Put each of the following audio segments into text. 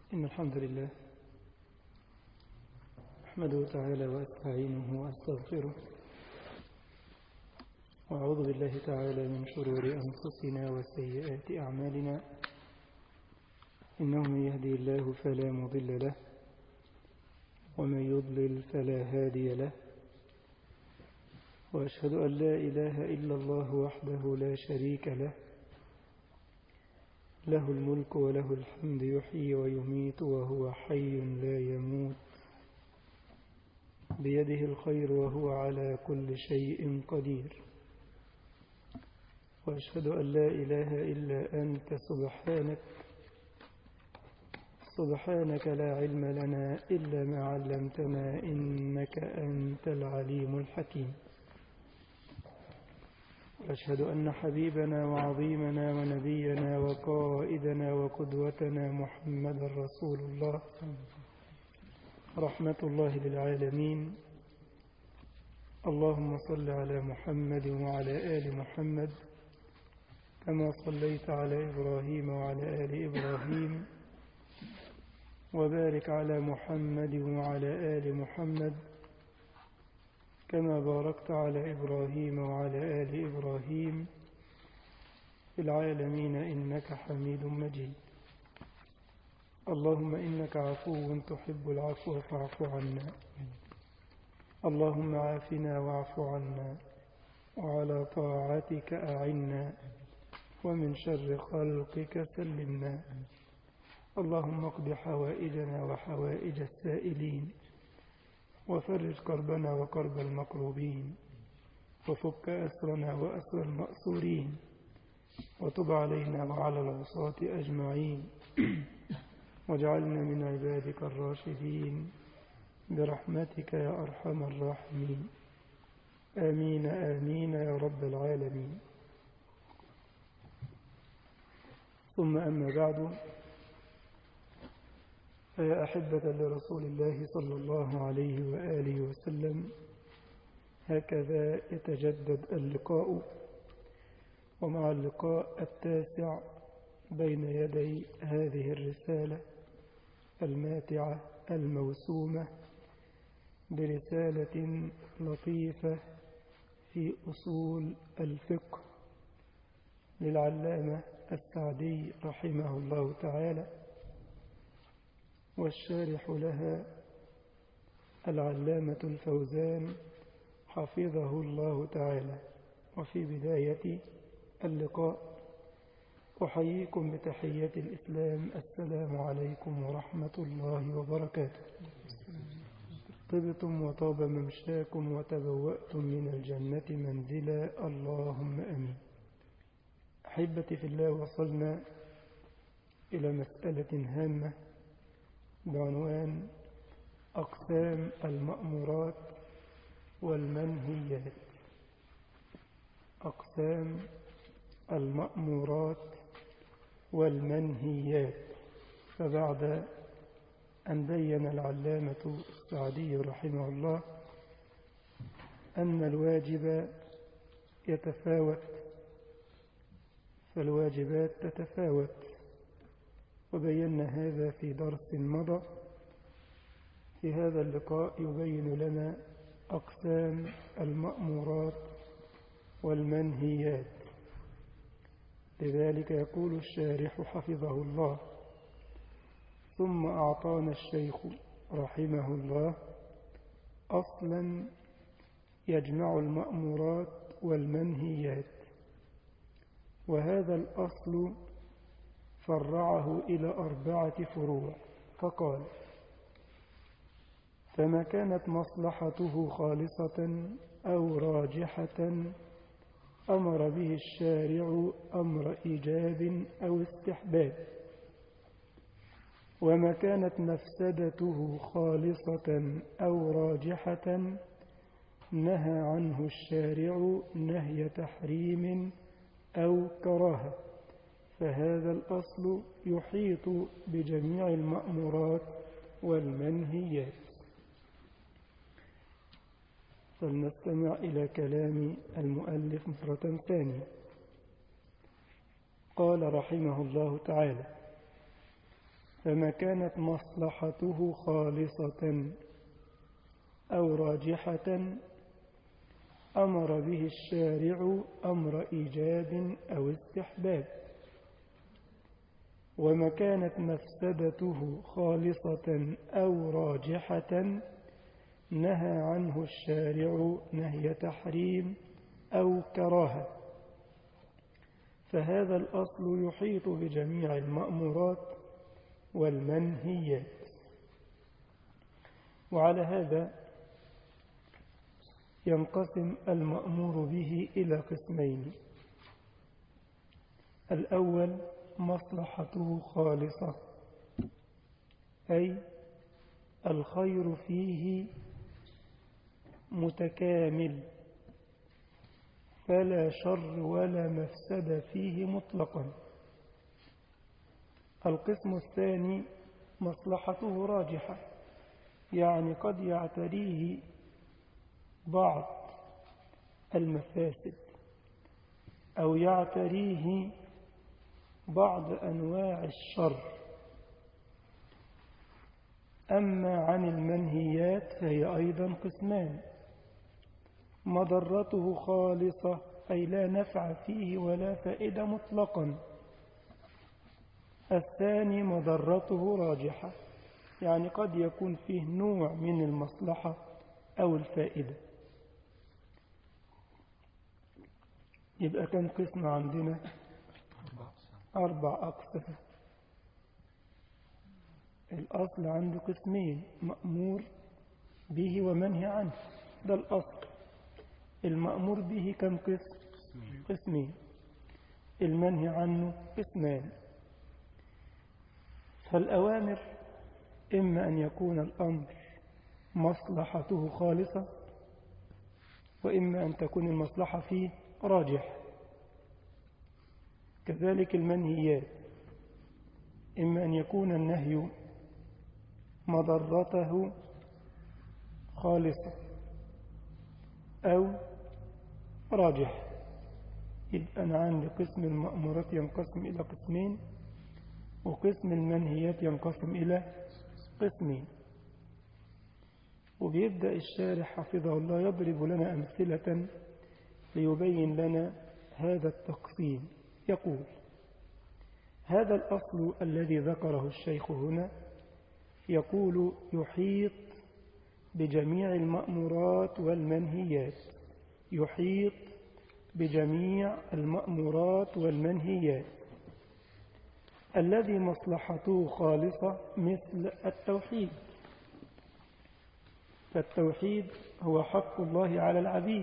إن الحمد لله أحمده تعالى وأستعينه وأستغفره وأعوذ بالله تعالى من شرور أنفسنا وسيئات أعمالنا إنه من يهدي الله فلا مضل له ومن يضلل فلا هادي له وأشهد أن لا إله إلا الله وحده لا شريك له له الملك وله الحمد يحيي ويميت وهو حي لا يموت بيده الخير وهو على كل شيء قدير وأشهد أن لا إله إلا أنت سبحانك سبحانك لا علم لنا إلا ما علمتنا إنك أنت العليم الحكيم وأشهد أن حبيبنا وعظيمنا ونبينا وقائدنا وقدوتنا محمد رسول الله رحمة الله للعالمين اللهم صل على محمد وعلى آل محمد كما صليت على إبراهيم وعلى آل إبراهيم وبارك على محمد وعلى آل محمد كما باركت على إبراهيم وعلى آل إبراهيم في العالمين إنك حميد مجيد اللهم إنك عفو تحب العفو فاعف عنا اللهم عافنا واعف عنا وعلى طاعتك أعنا ومن شر خلقك سلمنا اللهم اقض حوائجنا وحوائج السائلين وفرج كربنا وكرب المكروبين وفك أسرنا وأسر المأسورين وتب علينا وعلى العصاة أجمعين واجعلنا من عبادك الراشدين برحمتك يا أرحم الراحمين آمين آمين يا رب العالمين ثم أما بعد فيا أحبة لرسول الله صلى الله عليه وآله وسلم هكذا يتجدد اللقاء ومع اللقاء التاسع بين يدي هذه الرسالة الماتعة الموسومة برسالة لطيفة في أصول الفقه للعلامة السعدي رحمه الله تعالى والشارح لها العلامة الفوزان حفظه الله تعالى وفي بداية اللقاء أحييكم بتحية الإسلام السلام عليكم ورحمة الله وبركاته طبتم وطاب ممشاكم وتبوأتم من الجنة منزلا اللهم أمين أحبتي في الله وصلنا إلى مسألة هامة بعنوان أقسام المأمورات والمنهيات أقسام المأمورات والمنهيات فبعد أن بين العلامة السعدي رحمه الله أن الواجب يتفاوت فالواجبات تتفاوت وبينا هذا في درس مضى في هذا اللقاء يبين لنا أقسام المأمورات والمنهيات لذلك يقول الشارح حفظه الله ثم أعطانا الشيخ رحمه الله أصلا يجمع المأمورات والمنهيات وهذا الأصل فرعه إلى أربعة فروع فقال فما كانت مصلحته خالصة أو راجحة أمر به الشارع أمر إيجاب أو استحباب وما كانت مفسدته خالصة أو راجحة نهى عنه الشارع نهي تحريم أو كراهة فهذا الأصل يحيط بجميع المأمورات والمنهيات فلنستمع إلى كلام المؤلف مرة ثانية قال رحمه الله تعالى فما كانت مصلحته خالصة أو راجحة أمر به الشارع أمر إيجاب أو استحباب وما كانت مفسدته خالصة أو راجحة نهى عنه الشارع نهي تحريم أو كراهة فهذا الأصل يحيط بجميع المأمورات والمنهيات وعلى هذا ينقسم المأمور به إلى قسمين الأول مصلحته خالصة أي الخير فيه متكامل فلا شر ولا مفسد فيه مطلقا القسم الثاني مصلحته راجحة يعني قد يعتريه بعض المفاسد أو يعتريه بعض أنواع الشر أما عن المنهيات فهي أيضا قسمان مضرته خالصة أي لا نفع فيه ولا فائدة مطلقا الثاني مضرته راجحة يعني قد يكون فيه نوع من المصلحة أو الفائدة يبقى كم قسم عندنا أربع أقسام الأصل عنده قسمين مأمور به ومنهي عنه ده الأصل المأمور به كم قسم قسمين المنهي عنه قسمان فالأوامر إما أن يكون الأمر مصلحته خالصة وإما أن تكون المصلحة فيه راجح كذلك المنهيات إما أن يكون النهي مضرته خالصة أو راجح يبقى أنا عندي قسم المأمورات ينقسم إلى قسمين وقسم المنهيات ينقسم إلى قسمين وبيبدأ الشارح حفظه الله يضرب لنا أمثلة ليبين لنا هذا التقسيم يقول هذا الأصل الذي ذكره الشيخ هنا يقول يحيط بجميع المأمورات والمنهيات يحيط بجميع المأمورات والمنهيات الذي مصلحته خالصة مثل التوحيد فالتوحيد هو حق الله على العبيد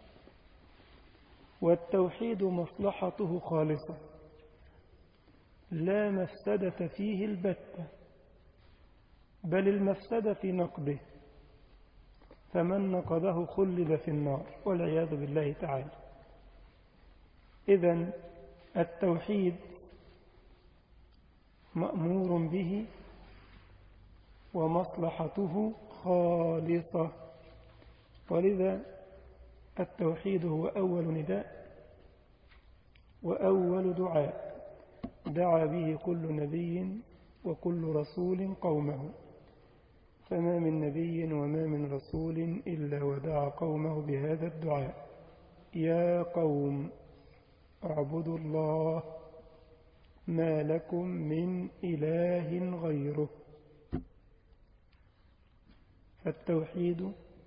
والتوحيد مصلحته خالصة لا مفسدة فيه البتة بل المفسدة في نقده فمن نقضه خلد في النار والعياذ بالله تعالى إذا التوحيد مأمور به ومصلحته خالصة ولذا التوحيد هو أول نداء وأول دعاء دعا به كل نبي وكل رسول قومه فما من نبي وما من رسول إلا ودعا قومه بهذا الدعاء يا قوم اعبدوا الله ما لكم من إله غيره فالتوحيد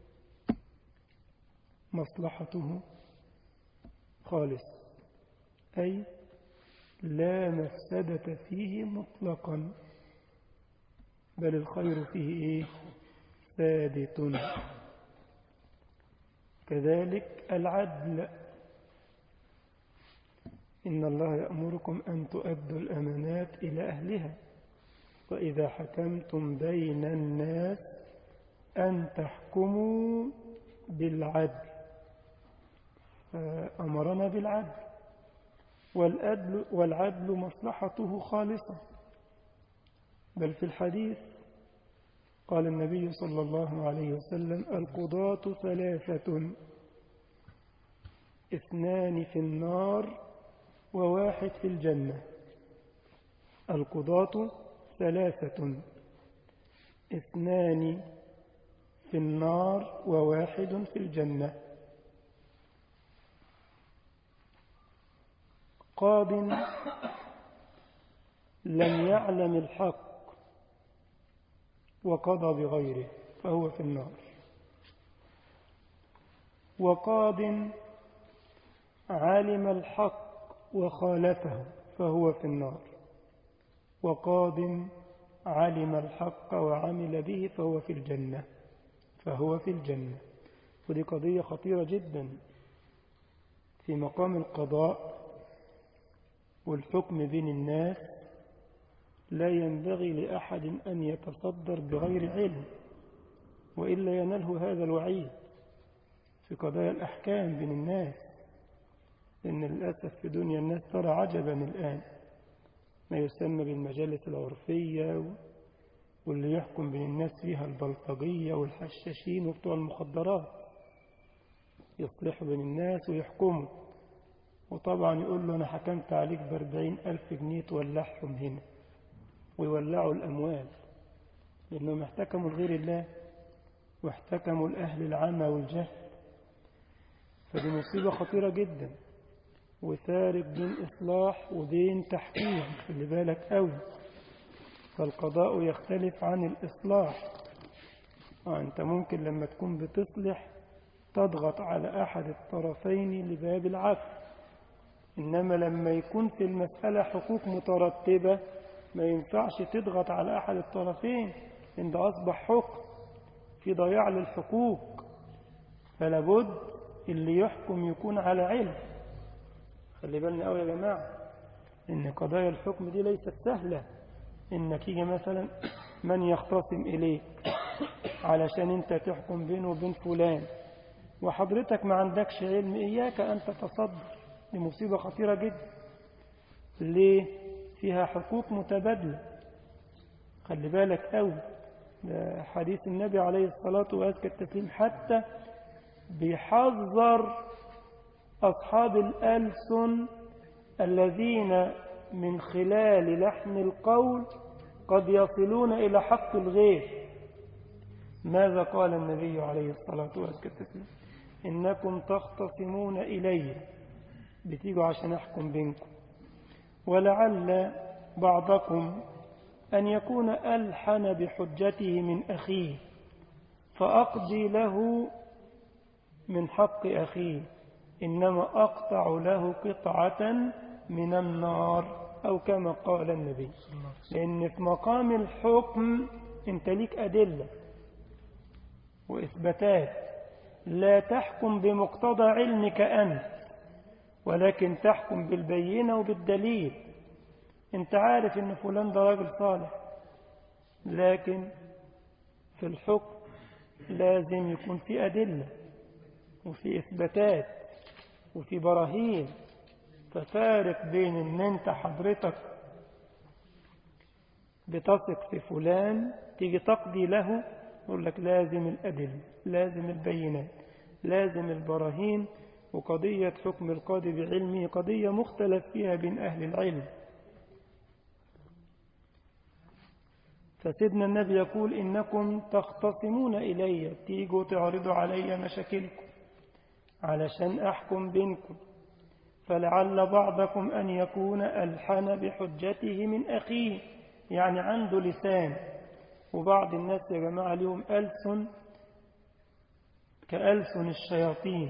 مصلحته خالص أي لا مفسدة فيه مطلقا بل الخير فيه إيه؟ ثابت كذلك العدل إن الله يأمركم أن تؤدوا الأمانات إلى أهلها وإذا حكمتم بين الناس أن تحكموا بالعدل أمرنا بالعدل والأدل والعدل مصلحته خالصة بل في الحديث قال النبي صلى الله عليه وسلم القضاة ثلاثة اثنان في النار وواحد في الجنة القضاة ثلاثة اثنان في النار وواحد في الجنة قاض لم يعلم الحق وقضى بغيره فهو في النار وقاض علم الحق وخالفه فهو في النار وقاض علم الحق وعمل به فهو في الجنة فهو في الجنة ودي قضية خطيرة جدا في مقام القضاء والحكم بين الناس لا ينبغي لأحد أن يتصدر بغير علم وإلا يناله هذا الوعيد في قضايا الأحكام بين الناس إن للأسف في دنيا الناس ترى عجبا الآن ما يسمى بالمجالس العرفية واللي يحكم بين الناس فيها البلطجية والحشاشين وبتوع المخدرات يصلحوا بين الناس ويحكموا وطبعا يقول له أنا حكمت عليك بأربعين ألف جنيه تولعهم هنا ويولعوا الأموال لأنهم احتكموا لغير الله واحتكموا لأهل العمى والجهل فدي مصيبة خطيرة جدا وفارق بين إصلاح وبين تحكيم خلي بالك قوي فالقضاء يختلف عن الإصلاح أنت ممكن لما تكون بتصلح تضغط على أحد الطرفين لباب العفو إنما لما يكون في المسألة حقوق مترتبة ما ينفعش تضغط على أحد الطرفين إن ده أصبح حكم في ضياع للحقوق فلا بد اللي يحكم يكون على علم خلي بالنا قوي يا جماعة إن قضايا الحكم دي ليست سهلة إنك يجي مثلا من يختصم إليك علشان أنت تحكم بينه وبين فلان وحضرتك ما عندكش علم إياك أن تتصدر دي مصيبة خطيرة جدا ليه فيها حقوق متبادلة خلي بالك قوي ده حديث النبي عليه الصلاة وأزكى التسليم حتى بيحذر أصحاب الألسن الذين من خلال لحن القول قد يصلون إلى حق الغير ماذا قال النبي عليه الصلاة والسلام إنكم تختصمون إلي بتيجوا عشان أحكم بينكم ولعل بعضكم أن يكون ألحن بحجته من أخيه فأقضي له من حق أخيه إنما أقطع له قطعة من النار أو كما قال النبي لأن في مقام الحكم أنت ليك أدلة وإثباتات لا تحكم بمقتضى علمك أنت ولكن تحكم بالبينة وبالدليل أنت عارف أن فلان ده راجل صالح لكن في الحكم لازم يكون في أدلة وفي إثباتات وفي براهين ففارق بين ان انت حضرتك بتثق في فلان تيجي تقضي له يقول لك لازم الأدلة لازم البينات لازم البراهين وقضية حكم القاضي بعلمه قضية مختلف فيها بين أهل العلم فسيدنا النبي يقول إنكم تختصمون إلي تيجوا تعرضوا علي مشاكلكم علشان أحكم بينكم فلعل بعضكم أن يكون ألحن بحجته من أخيه يعني عنده لسان وبعض الناس يا جماعة اليوم ألسن كألسن الشياطين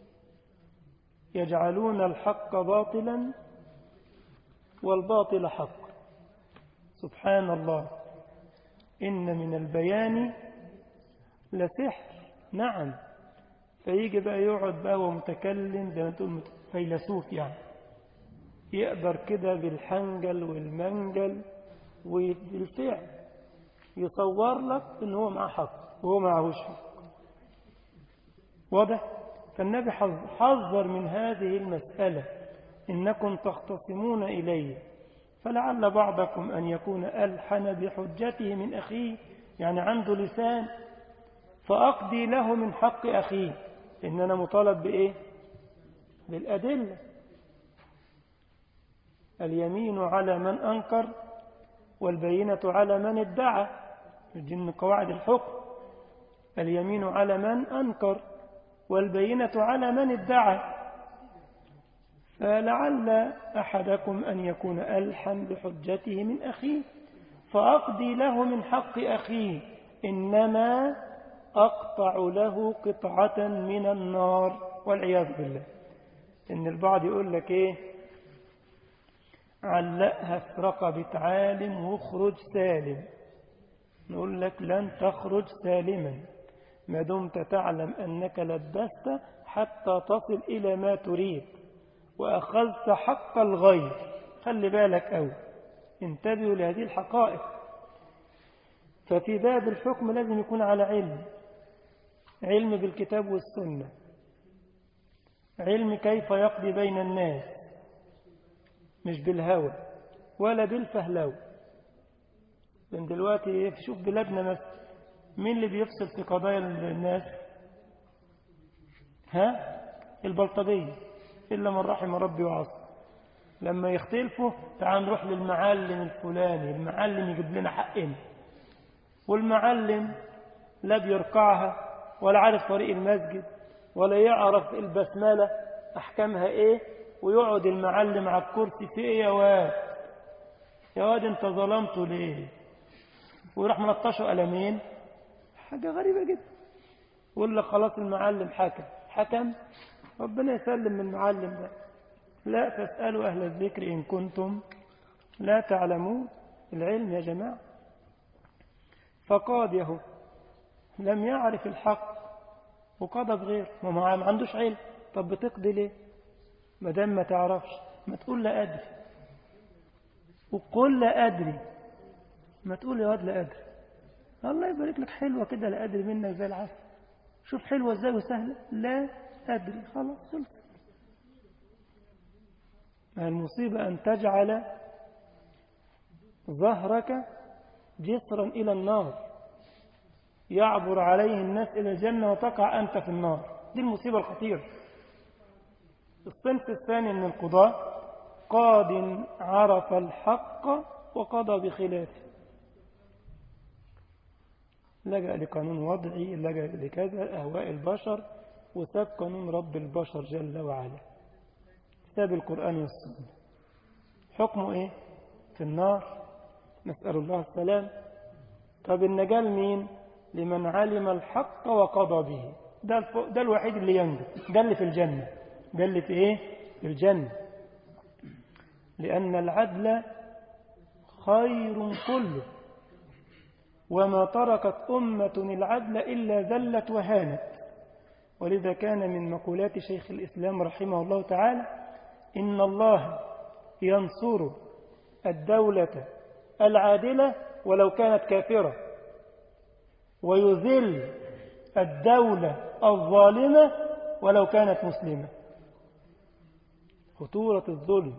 يجعلون الحق باطلا والباطل حق سبحان الله إن من البيان لسحر نعم فيجي بقى يقعد بقى ومتكلم زي ما تقول فيلسوف يعني يقدر كده بالحنجل والمنجل وبالفعل يصور لك ان هو معاه حق وهو معهوش حق واضح فالنبي حذر من هذه المسألة إنكم تختصمون إلي فلعل بعضكم أن يكون ألحن بحجته من أخيه يعني عنده لسان فأقضي له من حق أخيه إن أنا مطالب بإيه بالأدلة اليمين على من أنكر والبينة على من ادعى دي من قواعد الحكم اليمين على من أنكر والبينة على من ادعى فلعل أحدكم أن يكون ألحن بحجته من أخيه فأقضي له من حق أخيه إنما أقطع له قطعة من النار والعياذ بالله إن البعض يقول لك إيه علقها في رقبة عالم واخرج سالم نقول لك لن تخرج سالما ما دمت تعلم أنك لبست حتى تصل إلى ما تريد وأخذت حق الغير خلي بالك أو انتبهوا لهذه الحقائق ففي باب الحكم لازم يكون على علم علم بالكتاب والسنة علم كيف يقضي بين الناس مش بالهوى ولا بالفهلوى من دلوقتي شوف بلادنا مثلا مين اللي بيفصل في قضايا الناس ها البلطجية إلا من رحم ربي وعصر لما يختلفوا تعال نروح للمعلم الفلاني المعلم يجيب لنا حقنا والمعلم لا بيرقعها ولا عارف طريق المسجد ولا يعرف البسملة أحكامها إيه ويقعد المعلم على الكرسي في إيه يا واد يا واد أنت ظلمته ليه ويروح ملطشه قلمين حاجة غريبة جدا يقول لك خلاص المعلم حكم حكم ربنا يسلم من المعلم ده لا تسألوا أهل الذكر إن كنتم لا تعلمون العلم يا جماعة فقاضيه لم يعرف الحق وقضى بغير ما ما عندوش علم طب بتقضي ليه ما دام ما تعرفش ما تقول لا أدري وقل لا أدري ما تقول يا واد لا أدري الله يبارك لك حلوة كده لا أدري منك زي العسل شوف حلوة ازاي وسهلة لا أدري خلاص خلص المصيبة أن تجعل ظهرك جسرا إلى النار يعبر عليه الناس إلى الجنة وتقع أنت في النار دي المصيبة الخطيرة الصنف الثاني من القضاء قاض عرف الحق وقضى بخلافه لجأ لقانون وضعي لجأ لكذا أهواء البشر وساب قانون رب البشر جل وعلا ساب القرآن والسنة حكمه إيه في النار نسأل الله السلام طب النجاة لمين لمن علم الحق وقضى به ده, الف... ده الوحيد اللي ينجو ده اللي في الجنة ده اللي في إيه في الجنة لأن العدل خير كله وما تركت أمة العدل إلا ذلت وهانت ولذا كان من مقولات شيخ الإسلام رحمه الله تعالى إن الله ينصر الدولة العادلة ولو كانت كافرة ويذل الدولة الظالمة ولو كانت مسلمة خطورة الظلم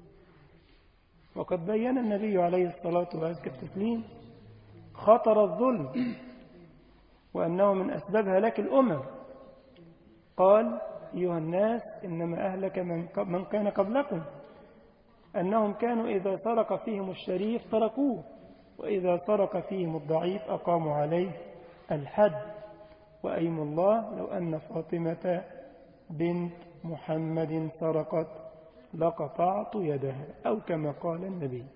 وقد بين النبي عليه الصلاة والسلام خطر الظلم وأنه من أسباب هلاك الأمم قال أيها الناس إنما أهلك من كان قبلكم أنهم كانوا إذا سرق فيهم الشريف تركوه وإذا سرق فيهم الضعيف أقاموا عليه الحد وأيم الله لو أن فاطمة بنت محمد سرقت لقطعت يدها أو كما قال النبي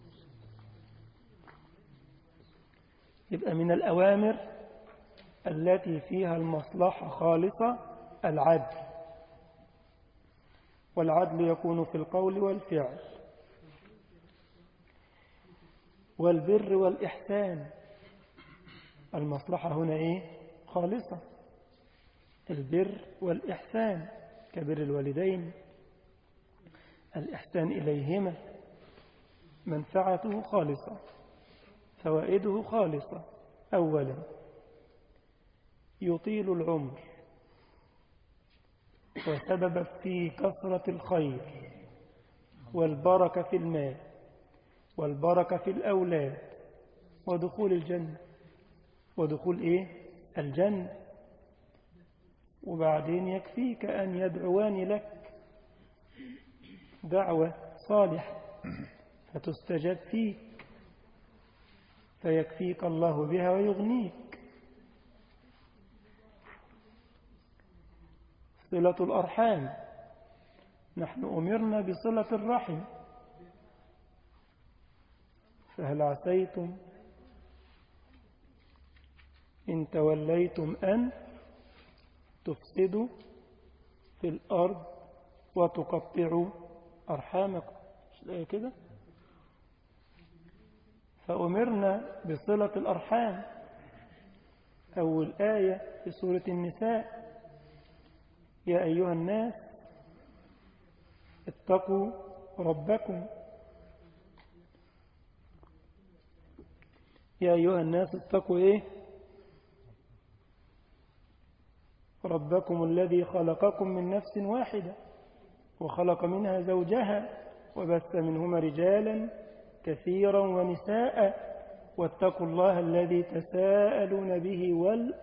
يبقى من الأوامر التي فيها المصلحة خالصة العدل والعدل يكون في القول والفعل والبر والإحسان المصلحة هنا إيه خالصة البر والإحسان كبر الوالدين الإحسان إليهما منفعته خالصة فوائده خالصة أولا يطيل العمر وسبب في كثرة الخير والبركة في المال والبركة في الأولاد ودخول الجنة ودخول إيه الجنة وبعدين يكفيك أن يدعوان لك دعوة صالحة فتستجاب فيك فيكفيك الله بها ويغنيك صلة الأرحام نحن أمرنا بصلة الرحم فهل عسيتم إن توليتم أن تفسدوا في الأرض وتقطعوا أرحامكم مش كده فأمرنا بصلة الأرحام أول آية في سورة النساء يا أيها الناس اتقوا ربكم يا أيها الناس اتقوا إيه ربكم الذي خلقكم من نفس واحدة وخلق منها زوجها وبث منهما رجالا كثيرا ونساء واتقوا الله الذي تساءلون به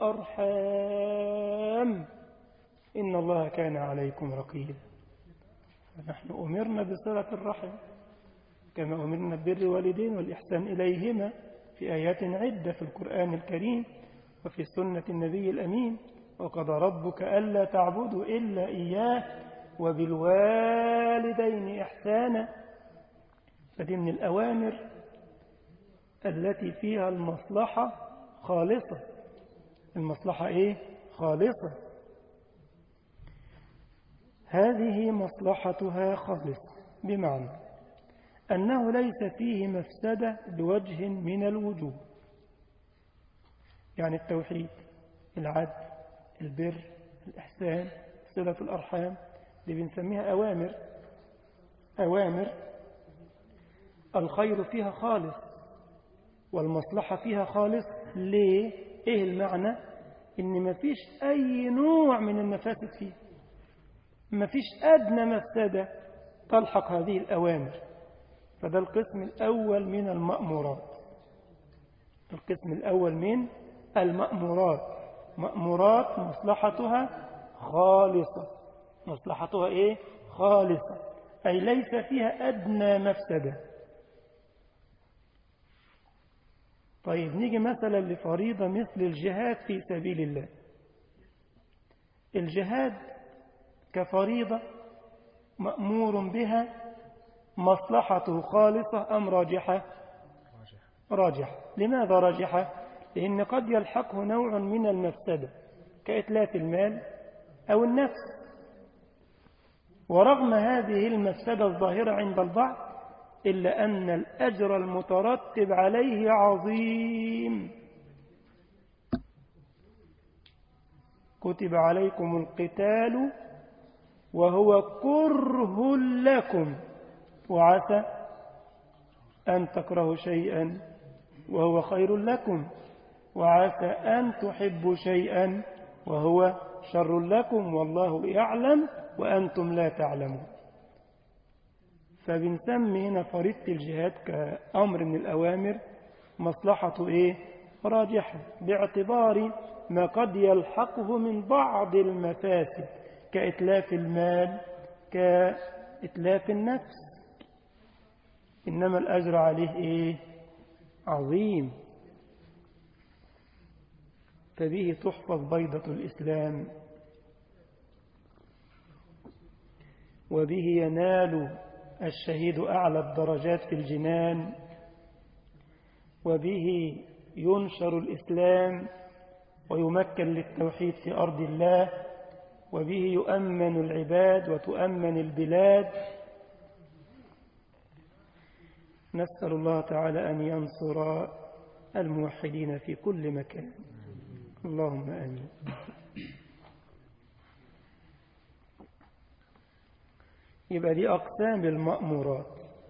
والأرحام إن الله كان عليكم رقيبا فنحن أمرنا بصلة الرحم كما أمرنا ببر والدين والإحسان إليهما في آيات عدة في القرآن الكريم وفي سنة النبي الأمين وقضى ربك ألا تعبدوا إلا إياه وبالوالدين إحسانا فدي من الأوامر التي فيها المصلحة خالصة المصلحة إيه؟ خالصة هذه مصلحتها خالصة بمعنى أنه ليس فيه مفسدة بوجه من الوجوه يعني التوحيد العدل البر الإحسان صلة الأرحام دي بنسميها أوامر أوامر الخير فيها خالص والمصلحة فيها خالص ليه؟ إيه المعنى؟ إن مفيش أي نوع من المفاسد فيه مفيش أدنى مفسدة تلحق هذه الأوامر فده القسم الأول من المأمورات القسم الأول من المأمورات مأمورات مصلحتها خالصة مصلحتها إيه؟ خالصة أي ليس فيها أدنى مفسدة طيب نيجي مثلا لفريضة مثل الجهاد في سبيل الله الجهاد كفريضة مأمور بها مصلحته خالصة أم راجحة راجحة لماذا راجحة لأن قد يلحقه نوع من المفسدة كإتلاف المال أو النفس ورغم هذه المفسدة الظاهرة عند البعض إلا أن الأجر المترتب عليه عظيم كتب عليكم القتال وهو كره لكم وعسى أن تكرهوا شيئا وهو خير لكم وعسى أن تحبوا شيئا وهو شر لكم والله يعلم وأنتم لا تعلمون فبنسمي هنا فريضة الجهاد كأمر من الأوامر مصلحة إيه؟ راجحة باعتبار ما قد يلحقه من بعض المفاسد كإتلاف المال كإتلاف النفس إنما الأجر عليه إيه؟ عظيم فبه تحفظ بيضة الإسلام وبه ينال الشهيد أعلى الدرجات في الجنان وبه ينشر الإسلام ويمكن للتوحيد في أرض الله وبه يؤمن العباد وتؤمن البلاد نسأل الله تعالى أن ينصر الموحدين في كل مكان اللهم آمين يبقى دي أقسام المأمورات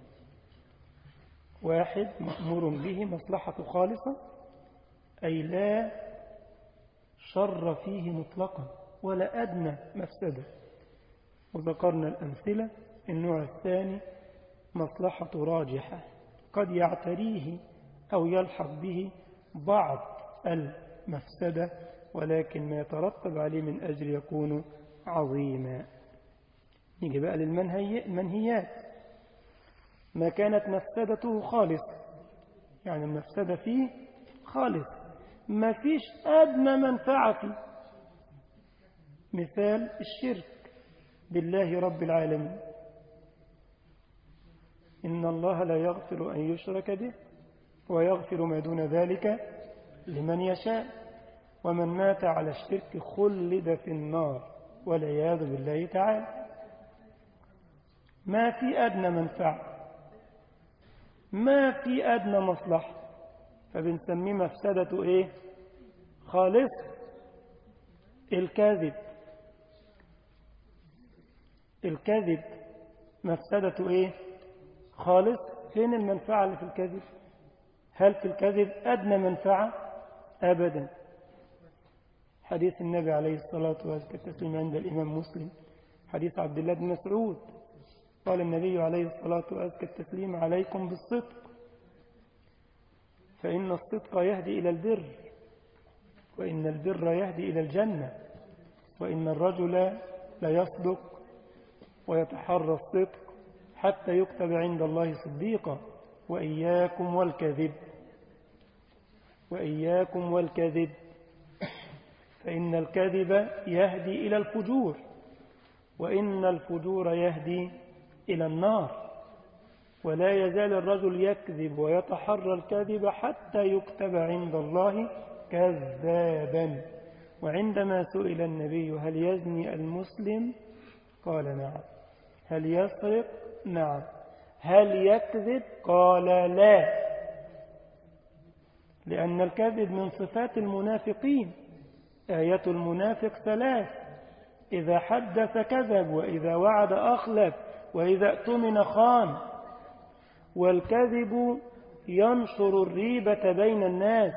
واحد مأمور به مصلحة خالصة أي لا شر فيه مطلقا ولا أدنى مفسدة وذكرنا الأمثلة النوع الثاني مصلحة راجحة قد يعتريه أو يلحق به بعض المفسدة ولكن ما يترتب عليه من أجل يكون عظيما نيجي بقى للمنهيات ما كانت مفسدته خالصة يعني المفسدة فيه خالص ما فيش أدنى منفعة فيه مثال الشرك بالله رب العالمين إن الله لا يغفر أن يشرك به ويغفر ما دون ذلك لمن يشاء ومن مات على الشرك خلد في النار والعياذ بالله تعالى ما في أدنى منفعة ما في أدنى مصلحة فبنسميه مفسدة إيه خالص الكاذب الكذب مفسدة إيه خالص فين المنفعة اللي في الكذب هل في الكذب أدنى منفعة أبدا حديث النبي عليه الصلاة والسلام عند الإمام مسلم حديث عبد الله بن مسعود قال النبي عليه الصلاة والسلام عليكم بالصدق فإن الصدق يهدي إلى البر وإن البر يهدي إلى الجنة وإن الرجل ليصدق ويتحرى الصدق حتى يكتب عند الله صديقا وإياكم والكذب وإياكم والكذب فإن الكذب يهدي إلى الفجور وإن الفجور يهدي إلى النار ولا يزال الرجل يكذب ويتحرى الكذب حتى يكتب عند الله كذابا وعندما سئل النبي هل يزني المسلم قال نعم هل يسرق نعم هل يكذب قال لا لأن الكذب من صفات المنافقين آية المنافق ثلاث إذا حدث كذب وإذا وعد أخلف وإذا اؤتمن خان والكذب ينشر الريبة بين الناس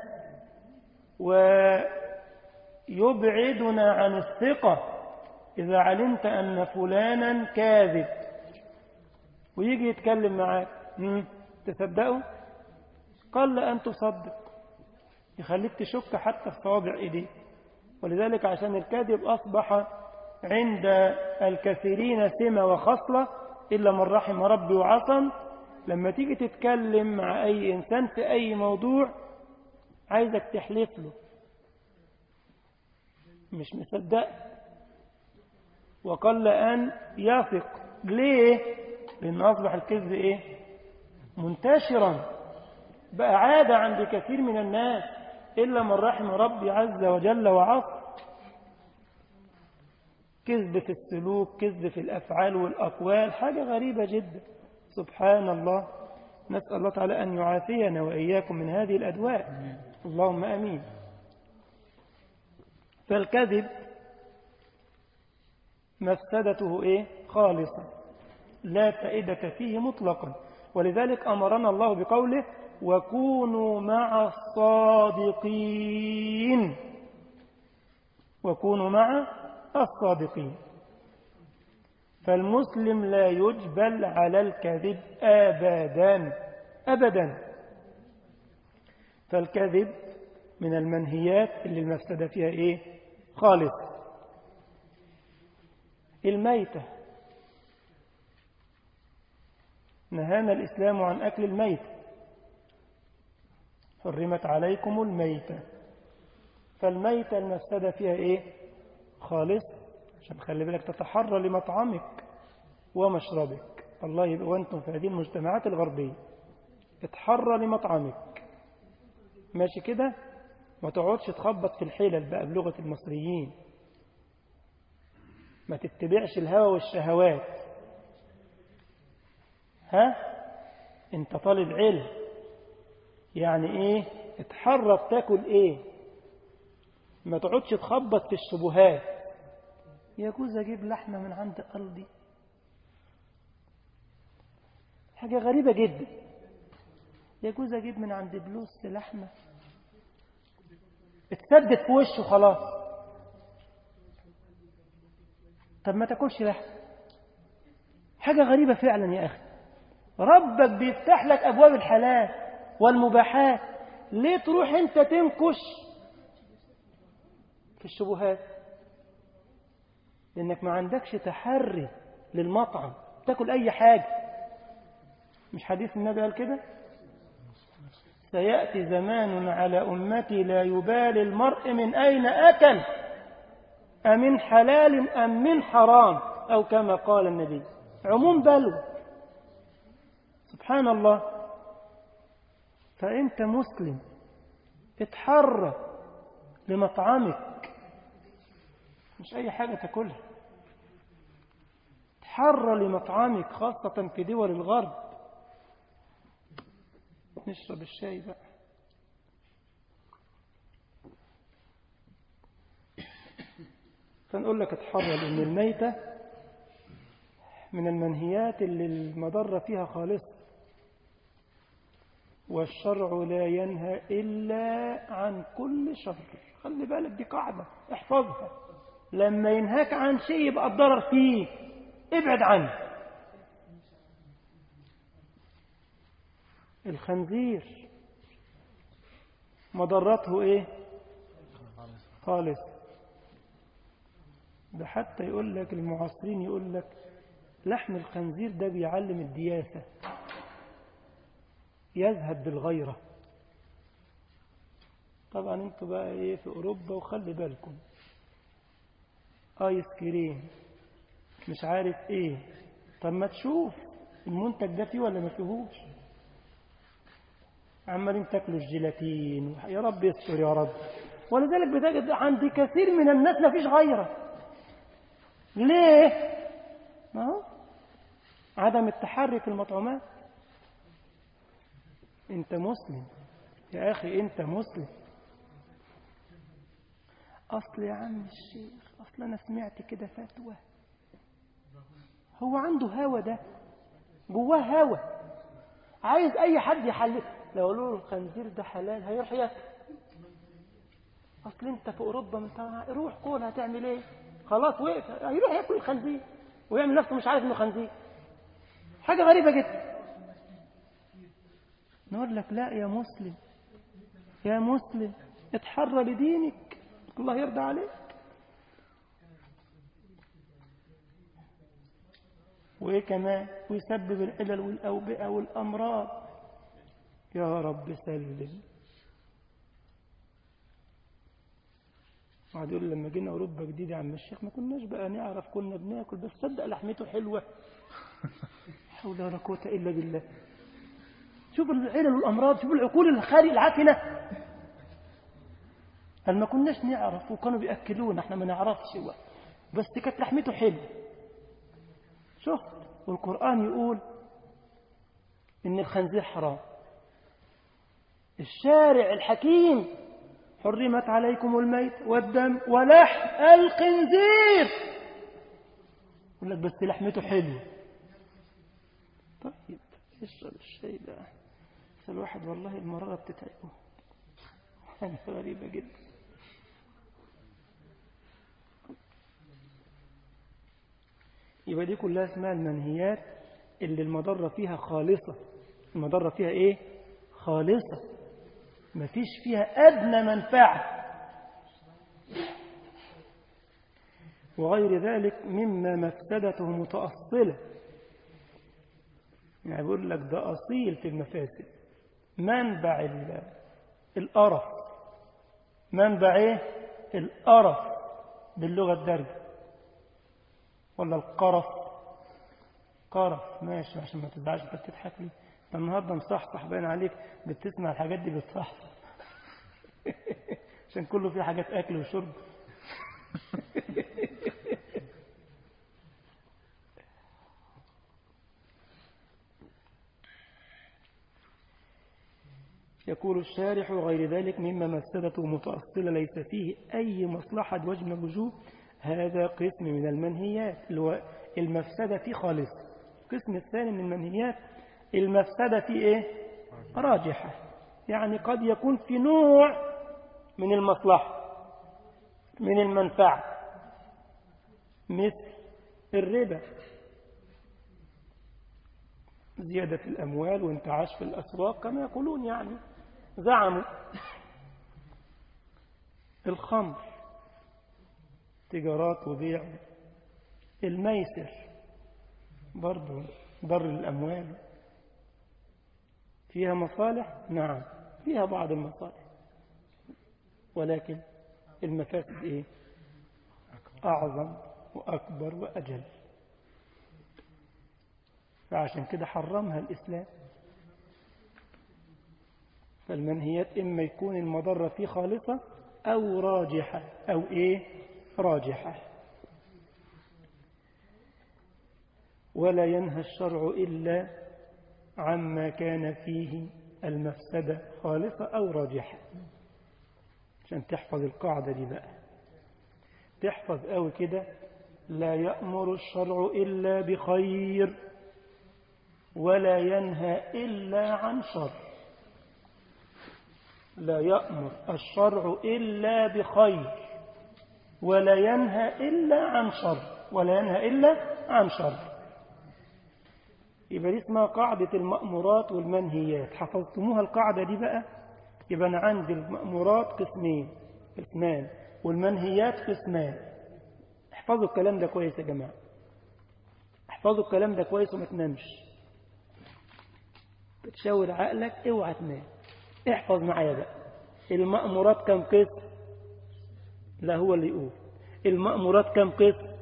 ويبعدنا عن الثقة إذا علمت أن فلانا كاذب ويجي يتكلم معاك تصدقه قل أن تصدق يخليك تشك حتى في صوابع إيديه ولذلك عشان الكذب أصبح عند الكثيرين سمة وخصلة إلا من رحم ربي وعصم لما تيجي تتكلم مع أي إنسان في أي موضوع عايزك تحلف له مش مصدق وقل أن يثق ليه لأن أصبح الكذب إيه منتشرا بقى عادة عند كثير من الناس إلا من رحم ربي عز وجل وعصر كذب في السلوك كذب في الأفعال والأقوال حاجة غريبة جدا سبحان الله نسأل الله تعالى أن يعافينا وإياكم من هذه الأدواء اللهم أمين فالكذب مفسدته إيه خالصة لا فائدة فيه مطلقا ولذلك أمرنا الله بقوله وكونوا مع الصادقين وكونوا مع الصادقين فالمسلم لا يجبل على الكذب أبدا أبدا فالكذب من المنهيات اللي المفسدة فيها إيه خالص الميتة نهانا الإسلام عن أكل الميت حرمت عليكم الميتة فالميتة المفسدة فيها إيه خالص عشان خلي بالك تتحرى لمطعمك ومشربك الله يبقى وانتم في هذه المجتمعات الغربية اتحرى لمطعمك ماشي كده ما تقعدش تخبط في الحلل بقى بلغة المصريين ما تتبعش الهوى والشهوات ها انت طالب علم يعني ايه اتحرى تاكل ايه ما تقعدش تخبط في الشبهات يجوز اجيب لحمه من عند قلبي حاجه غريبه جدا يجوز اجيب من عند بلوس لحمه اتسدد في وشه خلاص طب ما تاكلش لحمه حاجه غريبه فعلا يا اخي ربك بيفتح لك ابواب الحلال والمباحات ليه تروح انت تنكش في الشبهات لانك ما عندكش تحري للمطعم تاكل اي حاجه مش حديث النبي قال كده سيأتي زمان على أمتي لا يبالي المرء من أين أكل أمن حلال أم من حرام أو كما قال النبي عموم بلو سبحان الله فأنت مسلم اتحرى لمطعمك مش أي حاجة تاكلها اتحرى لمطعمك خاصة في دول الغرب نشرب الشاي بقى فنقول لك اتحرى لأن الميتة من المنهيات اللي المضرة فيها خالص والشرع لا ينهى إلا عن كل شر خلي بالك دي قاعدة احفظها لما ينهاك عن شيء يبقى الضرر فيه ابعد عنه الخنزير مضرته ايه خالص ده حتى يقول لك المعاصرين يقول لك لحم الخنزير ده بيعلم الدياسة يذهب بالغيرة طبعا انتوا بقى ايه في اوروبا وخلي بالكم ايس كريم مش عارف ايه طب ما تشوف المنتج ده فيه ولا ما فيهوش عمالين تاكلوا الجيلاتين يا رب يستر يا رب ولذلك بتجد عند كثير من الناس ما فيش غيره ليه ما هو عدم التحري في المطعومات انت مسلم يا اخي انت مسلم اصل يا عم الشيخ اصل انا سمعت كده فتوى هو عنده هوى ده جواه هوى عايز اي حد يحلل لو قالوا له الخنزير ده حلال هيروح ياكل اصل انت في اوروبا انت روح كل هتعمل ايه خلاص وقف هيروح ياكل الخنزير ويعمل نفسه مش عارف انه خنزير حاجه غريبه جدا نقول لك لا يا مسلم يا مسلم اتحرى لدينك الله يرضى عليك وايه كمان ويسبب العلل والاوبئه والامراض يا رب سلم قعد يقول لما جينا اوروبا جديد يا عم الشيخ ما كناش بقى نعرف كنا بناكل بس صدق لحمته حلوه حول ولا قوه الا بالله شوف العلل والامراض شوف العقول الخارج العافنه قال ما كناش نعرف وكانوا بياكلونا احنا ما نعرفش بس كانت لحمته حلوه شفت والقران يقول ان الخنزير حرام الشارع الحكيم حرمت عليكم الميت والدم ولحم الخنزير يقول لك بس لحمته حلوه طيب اشرب الشاي ده بس الواحد والله المرارة بتتعبه حاجة غريبة جدا يبقى دي كلها اسمها المنهيات اللي المضرة فيها خالصة المضرة فيها ايه خالصة مفيش فيها أدنى منفعة وغير ذلك مما مفسدته متأصلة يعني بيقول لك ده أصيل في المفاسد منبع القرف منبع ايه القرف باللغة الدارجة ولا القرف قرف ماشي عشان ما تزعلش انت بتضحك لي النهارده مصحصح باين عليك بتسمع الحاجات دي بتصحصح عشان كله فيه حاجات اكل وشرب يقول الشارح وغير ذلك مما مفسدته متأصلة ليس فيه أي مصلحة وجه من الوجوه هذا قسم من المنهيات اللي هو المفسدة فيه خالص القسم الثاني من المنهيات المفسدة فيه إيه؟ راجحة يعني قد يكون في نوع من المصلحة من المنفعة مثل الربا زيادة في الأموال وانتعاش في الأسواق كما يقولون يعني زعموا الخمر تجارات وبيع الميسر برضو ضر الأموال فيها مصالح نعم فيها بعض المصالح ولكن المفاسد إيه أعظم وأكبر وأجل فعشان كده حرمها الإسلام فالمنهيات إما يكون المضرة فيه خالصة أو راجحة أو إيه راجحة ولا ينهى الشرع إلا عما كان فيه المفسدة خالصة أو راجحة عشان تحفظ القاعدة دي بقى تحفظ قوي كده لا يأمر الشرع إلا بخير ولا ينهى إلا عن شر لا يأمر الشرع إلا بخير ولا ينهى إلا عن شر ولا ينهى إلا عن شر يبقى دي اسمها قاعدة المأمورات والمنهيات حفظتموها القاعدة دي بقى يبقى أنا عندي المأمورات قسمين قسمان والمنهيات قسمان احفظوا الكلام ده كويس يا جماعة احفظوا الكلام ده كويس وما تنامش بتشاور عقلك اوعى تنام احفظ معايا بقى المأمورات كم قسم لا هو اللي يقول المأمورات كم قسم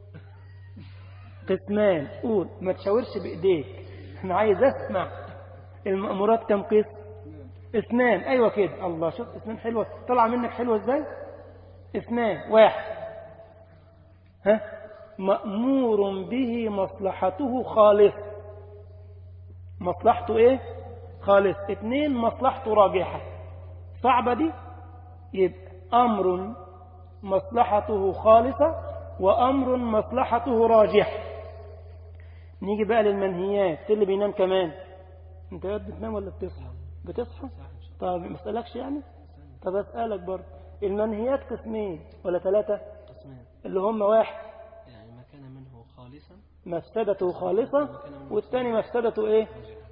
قسمان قول ما تشاورش بإيديك انا عايز اسمع المأمورات كم قسم اثنان ايوه كده الله شفت اثنان حلوه طلع منك حلوه ازاي اثنان واحد ها مأمور به مصلحته خالص مصلحته ايه خالص اثنين مصلحته راجحة صعبة دي يبقى أمر مصلحته خالصة وأمر مصلحته راجحة نيجي بقى للمنهيات اللي بينام كمان انت يا بتنام ولا بتصحى بتصحى طب ما اسالكش يعني طب اسالك برضه المنهيات قسمين ولا ثلاثه قسمان اللي هم واحد يعني ما كان منه خالصا مفسدته خالصة والثاني مفسدته ايه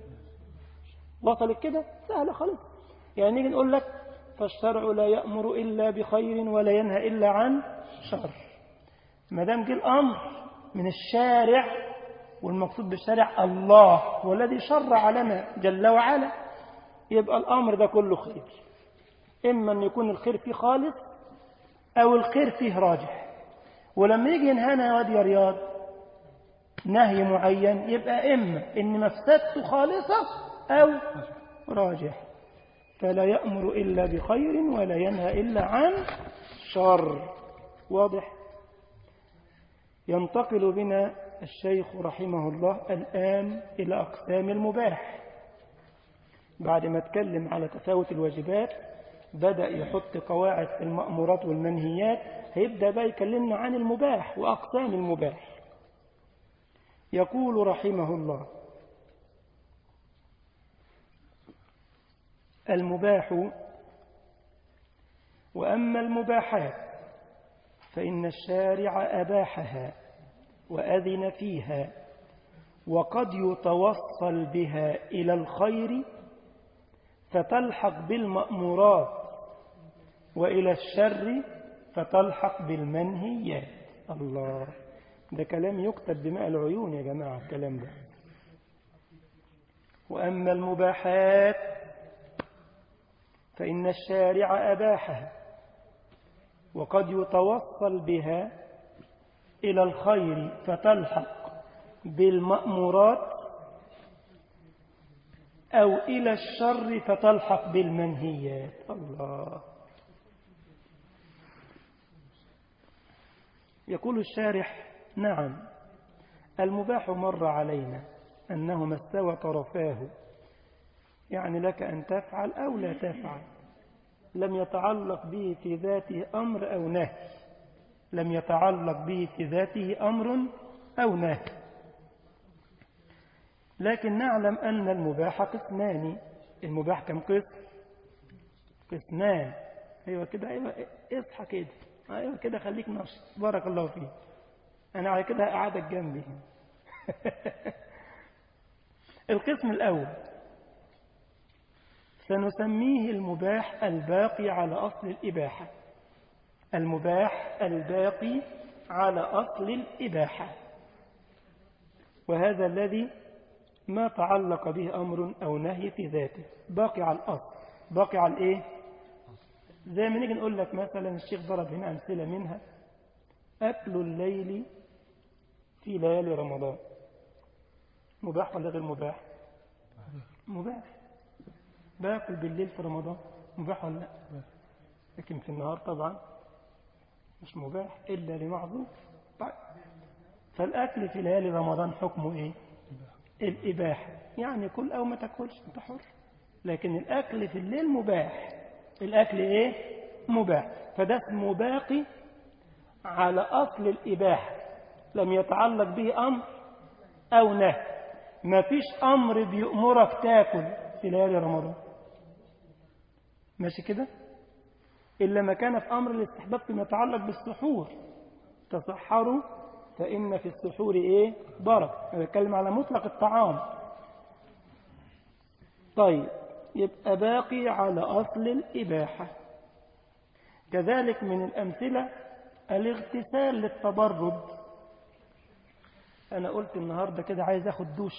وصلت كده سهلة خالص يعني نيجي نقول لك فالشرع لا يأمر إلا بخير ولا ينهى إلا عن شر ما دام جه الأمر من الشارع والمقصود بالشارع الله هو الذي شرع لنا جل وعلا يبقى الأمر ده كله خير إما أن يكون الخير فيه خالص أو الخير فيه راجح ولما يجي ينهانا يا واد يا رياض نهي معين يبقى إما إن مفسدته خالصة أو راجح فلا يأمر إلا بخير ولا ينهى إلا عن شر واضح ينتقل بنا الشيخ رحمه الله الآن إلى أقسام المباح بعد ما اتكلم على تفاوت الواجبات بدأ يحط قواعد في المأمورات والمنهيات هيبدأ بقى يكلمنا عن المباح وأقسام المباح يقول رحمه الله المباح وأما المباحات فإن الشارع أباحها وأذن فيها وقد يتوصل بها إلى الخير فتلحق بالمأمورات وإلى الشر فتلحق بالمنهيات الله ده كلام يكتب بماء العيون يا جماعة الكلام ده وأما المباحات فإن الشارع أباحها وقد يتوصل بها إلى الخير فتلحق بالمأمورات أو إلى الشر فتلحق بالمنهيات الله يقول الشارح نعم المباح مر علينا أنه ما استوى طرفاه يعني لك أن تفعل أو لا تفعل لم يتعلق به في ذاته أمر أو نهي لم يتعلق به في ذاته أمر أو نهي لكن نعلم أن المباح قسمان المباح كم قسم قسمان أيوة كده أيوة اصحى كده أيوة كده خليك نشط بارك الله فيك أنا على كده أقعدك جنبي القسم الأول سنسميه المباح الباقي على أصل الإباحة المباح الباقي على أصل الإباحة وهذا الذي ما تعلق به أمر أو نهي في ذاته باقي على الأصل باقي على الإيه زي ما نيجي نقول لك مثلا الشيخ ضرب هنا أمثلة منها أكل الليل في ليالي رمضان مباح ولا غير مباح مباح باكل بالليل في رمضان مباح ولا لا لكن في النهار طبعا مش مباح إلا لمعذور طيب فالأكل في ليالي رمضان حكمه إيه الإباحة يعني كل أو ما تاكلش أنت حر لكن الأكل في الليل مباح الأكل إيه مباح فده اسمه باقي على أصل الإباحة لم يتعلق به أمر أو نهي ما فيش أمر بيأمرك تاكل في ليالي رمضان ماشي كده إلا ما كان في أمر الاستحباب فيما يتعلق بالسحور تصحروا فإن في السحور إيه بركة أنا بتكلم على مطلق الطعام طيب يبقى باقي على أصل الإباحة كذلك من الأمثلة الاغتسال للتبرد أنا قلت النهاردة كده عايز أخد دوش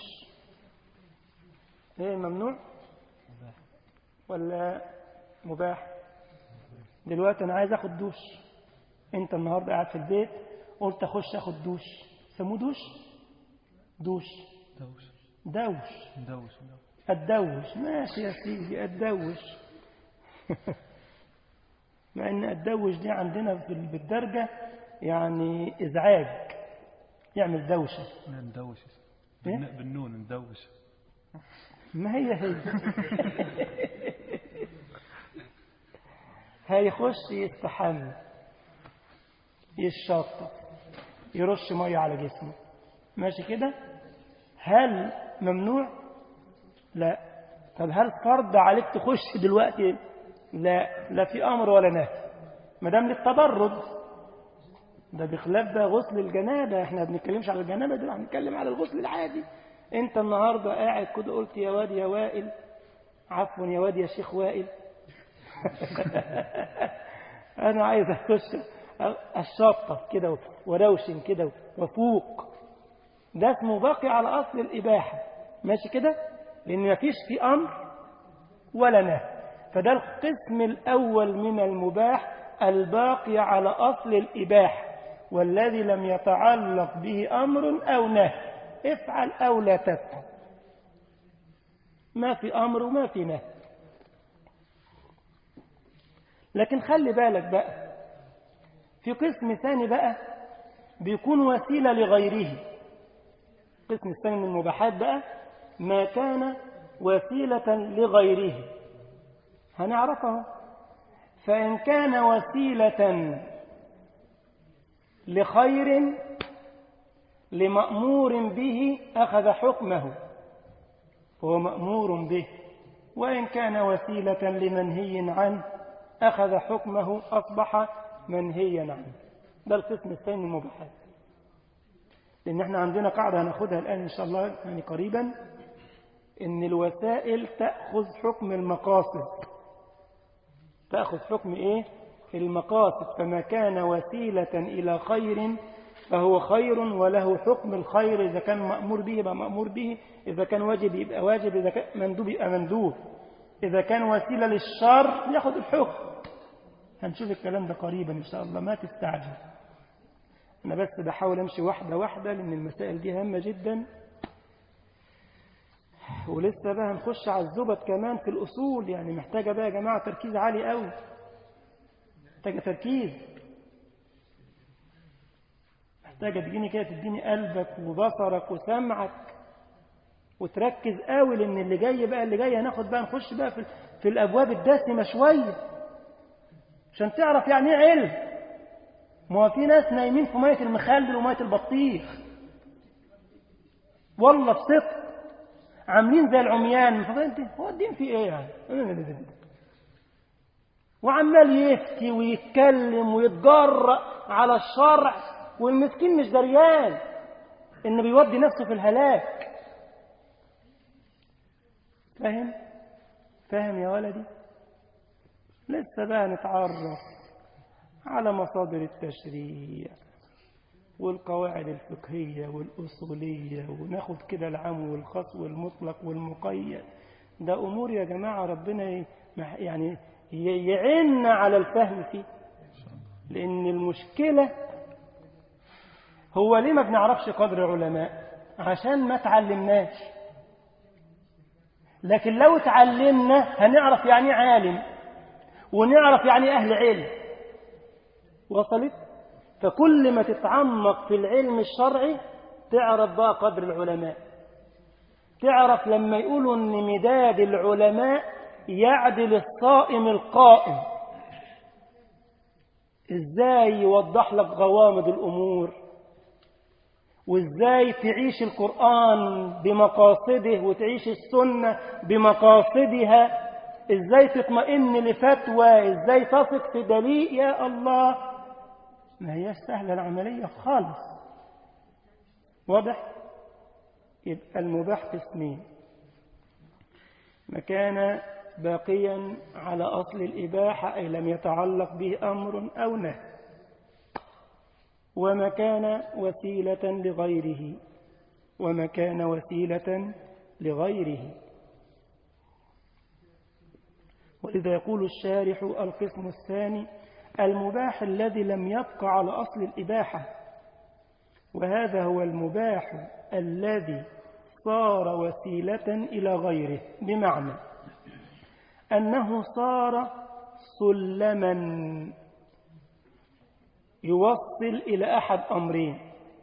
إيه ممنوع مباح ولا مباح دلوقتي أنا عايز أخد دوش أنت النهاردة قاعد في البيت قلت أخش أخد دوش سموه دوش دوش دوش دوش دوش الدوش ماشي يا سيدي الدوش مع ان الدوش دي عندنا في بالدرجة يعني ازعاج يعمل دوشة لا ندوش إيه؟ بالن- بالنون ندوش ما هي هي هيخش يستحمى يشطف يرش مية على جسمه ماشي كده هل ممنوع لا طب هل فرض عليك تخش دلوقتي لا لا في امر ولا نهي ما دام للتبرد ده بخلاف بقى غسل الجنابه احنا ما بنتكلمش على الجنابه دول هنتكلم على الغسل العادي انت النهارده قاعد كده قلت يا واد يا وائل عفوا يا واد يا شيخ وائل انا عايز اخش الشطف كده وروشن كده وفوق ده اسمه باقي على اصل الاباحه ماشي كده لان مفيش في امر ولا نهي فده القسم الاول من المباح الباقي على اصل الاباحه والذي لم يتعلق به امر او نهي افعل او لا تفعل ما في امر وما في نهي لكن خلي بالك بقى في قسم ثاني بقى بيكون وسيله لغيره القسم الثاني من المباحات بقى ما كان وسيلة لغيره هنعرفه فإن كان وسيلة لخير لمأمور به أخذ حكمه هو مأمور به وإن كان وسيلة لمنهي عنه أخذ حكمه أصبح منهيا عنه ده القسم الثاني من المباحات لأن احنا عندنا قاعدة هناخدها الآن إن شاء الله يعني قريبا إن الوسائل تأخذ حكم المقاصد تأخذ حكم إيه؟ المقاصد فما كان وسيلة إلى خير فهو خير وله حكم الخير إذا كان مأمور به يبقى مأمور به إذا كان واجب يبقى واجب إذا كان مندوب يبقى مندوب إذا كان وسيلة للشر ياخد الحكم هنشوف الكلام ده قريبا إن شاء الله ما تستعجل أنا بس بحاول أمشي واحدة واحدة لأن المسائل دي هامة جدا ولسه بقى هنخش على الزبد كمان في الأصول يعني محتاجة بقى يا جماعة تركيز عالي قوي محتاجة تركيز محتاجة تجيني كده تديني قلبك وبصرك وسمعك وتركز قوي لأن اللي جاي بقى اللي جاي هناخد بقى نخش بقى في, في الأبواب الدسمة شوية عشان تعرف يعني ايه علم ما هو في ناس نايمين في مية المخلل ومية البطيخ والله بصدق عاملين زي العميان فانت هو الدين فيه ايه يعني وعمال يفتي ويتكلم ويتجرأ على الشرع والمسكين مش دريان ان بيودي نفسه في الهلاك فاهم فاهم يا ولدي لسه بقى نتعرف على مصادر التشريع والقواعد الفقهية والأصولية وناخد كده العام والخاص والمطلق والمقيد ده أمور يا جماعة ربنا مع- يعني ي- يعن على الفهم فيه لأن المشكلة هو ليه ما بنعرفش قدر علماء عشان ما تعلمناش لكن لو اتعلمنا هنعرف يعني عالم ونعرف يعني أهل علم وصلت فكل ما تتعمق في العلم الشرعي تعرف بقى قدر العلماء تعرف لما يقولوا ان مداد العلماء يعدل الصائم القائم ازاي يوضح لك غوامض الامور وازاي تعيش القرآن بمقاصده وتعيش السنة بمقاصدها ازاي تطمئن لفتوى ازاي تثق في دليل يا الله ما هي سهلة العملية خالص واضح يبقى المباح قسمين ما كان باقيا على أصل الإباحة أي لم يتعلق به أمر أو نهي وما كان وسيلة لغيره وما كان وسيلة لغيره ولذا يقول الشارح القسم الثاني المباح الذي لم يبق على أصل الإباحة وهذا هو المباح الذي صار وسيلة إلى غيره بمعنى أنه صار سلما يوصل إلى أحد أمرين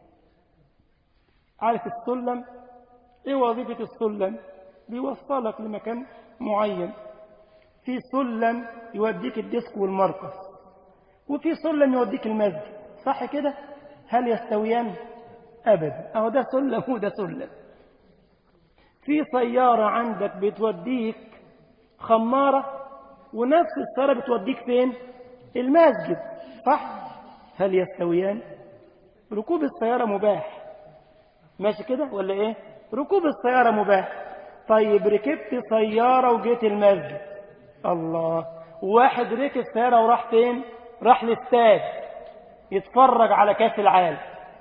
عارف السلم إيه وظيفة السلم بيوصلك لمكان معين في سلم يوديك الديسك والمركز وفي سلم يوديك المسجد صح كده هل يستويان أبدا أهو ده سلم وده سلم في سيارة عندك بتوديك خمارة ونفس السيارة بتوديك فين المسجد صح هل يستويان ركوب السيارة مباح ماشي كده ولا ايه ركوب السيارة مباح طيب ركبت سيارة وجيت المسجد الله واحد ركب سيارة وراح فين راح الاستاد يتفرج على كاس العالم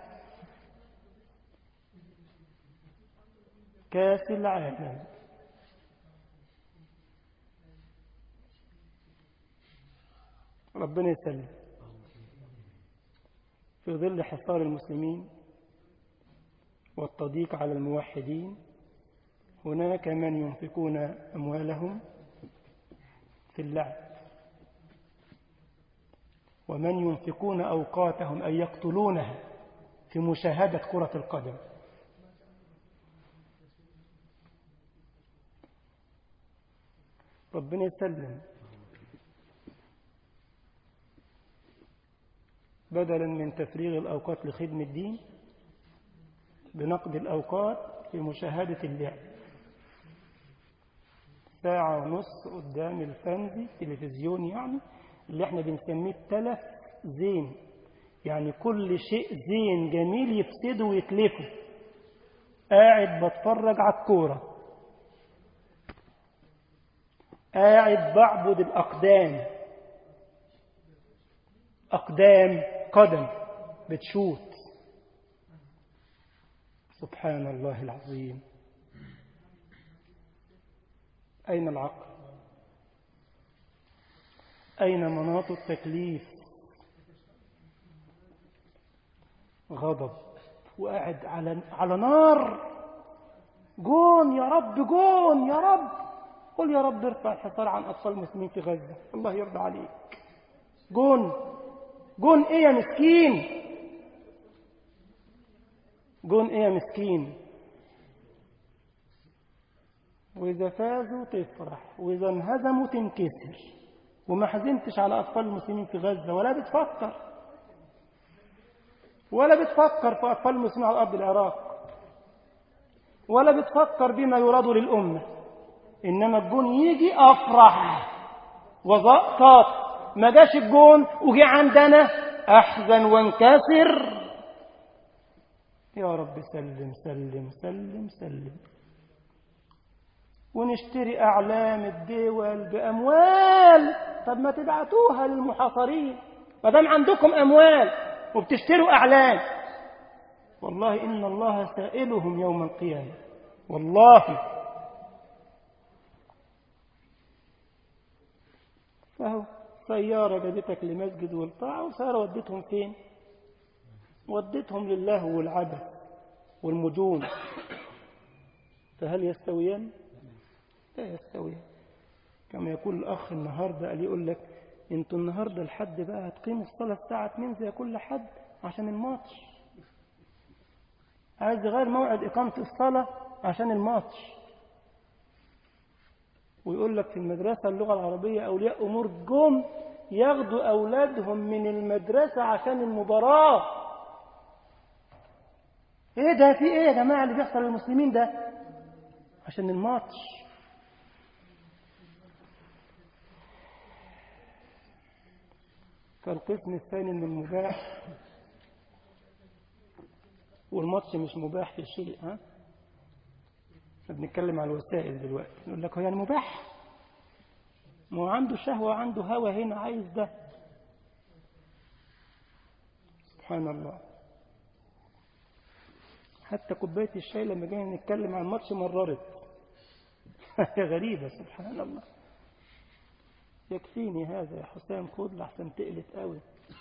كاس العالم ربنا يسلم في ظل حصار المسلمين والتضييق على الموحدين هناك من ينفقون أموالهم في اللعب ومن ينفقون أوقاتهم أي يقتلونها في مشاهدة كرة القدم ربنا يسلم بدلا من تفريغ الأوقات لخدمة الدين بنقد الأوقات في مشاهدة اللعب ساعة ونص قدام الفنزي تلفزيون يعني اللي احنا بنسميه التلف زين يعني كل شيء زين جميل يفسده ويتلفه قاعد بتفرج على الكورة قاعد بعبد الأقدام أقدام قدم بتشوت سبحان الله العظيم أين العقل أين مناط التكليف غضب وقاعد على على نار جون يا رب جون يا رب قل يا رب ارفع الحصار عن أطفال المسلمين في غزة الله يرضى عليك جون جون ايه يا مسكين جون ايه يا مسكين وإذا فازوا تفرح وإذا انهزموا تنكسر وما حزنتش على أطفال المسلمين في غزة ولا بتفكر ولا بتفكر في أطفال المسلمين على أرض العراق ولا بتفكر بما يراد للأمة إنما الجون يجي أفرح وزقطات ما جاش الجون وجي عندنا أحزن وانكسر يا رب سلم سلم سلم سلم ونشتري أعلام الدول بأموال طب ما تبعتوها للمحاصرين ما دام عندكم أموال وبتشتروا أعلام والله إن الله سائلهم يوم القيامة والله أهو سيارة جابتك لمسجد والطاعة وسيارة وديتهم فين وديتهم لله والعبث والمجون فهل يستويان لا يستويان كما يقول الأخ النهاردة قال يقول لك انتوا النهاردة الحد بقى هتقيموا الصلاة الساعة 2 زي كل حد عشان الماتش عايز يغير موعد إقامة الصلاة عشان الماتش ويقول لك في المدرسة اللغة العربية أولياء أمور جم ياخدوا أولادهم من المدرسة عشان المباراة إيه ده في إيه يا جماعة اللي بيحصل للمسلمين ده عشان الماتش فالقسم الثاني من المباح والماتش مش مباح في شيء ها احنا بنتكلم على الوسائل دلوقتي نقول لك هو يعني مباح ما هو عنده شهوة وعنده هوى هنا عايز ده سبحان الله حتى كوباية الشاي لما جينا نتكلم عن الماتش مررت غريبة سبحان الله يكفيني هذا يا حسام خد لحسن تقلت قوي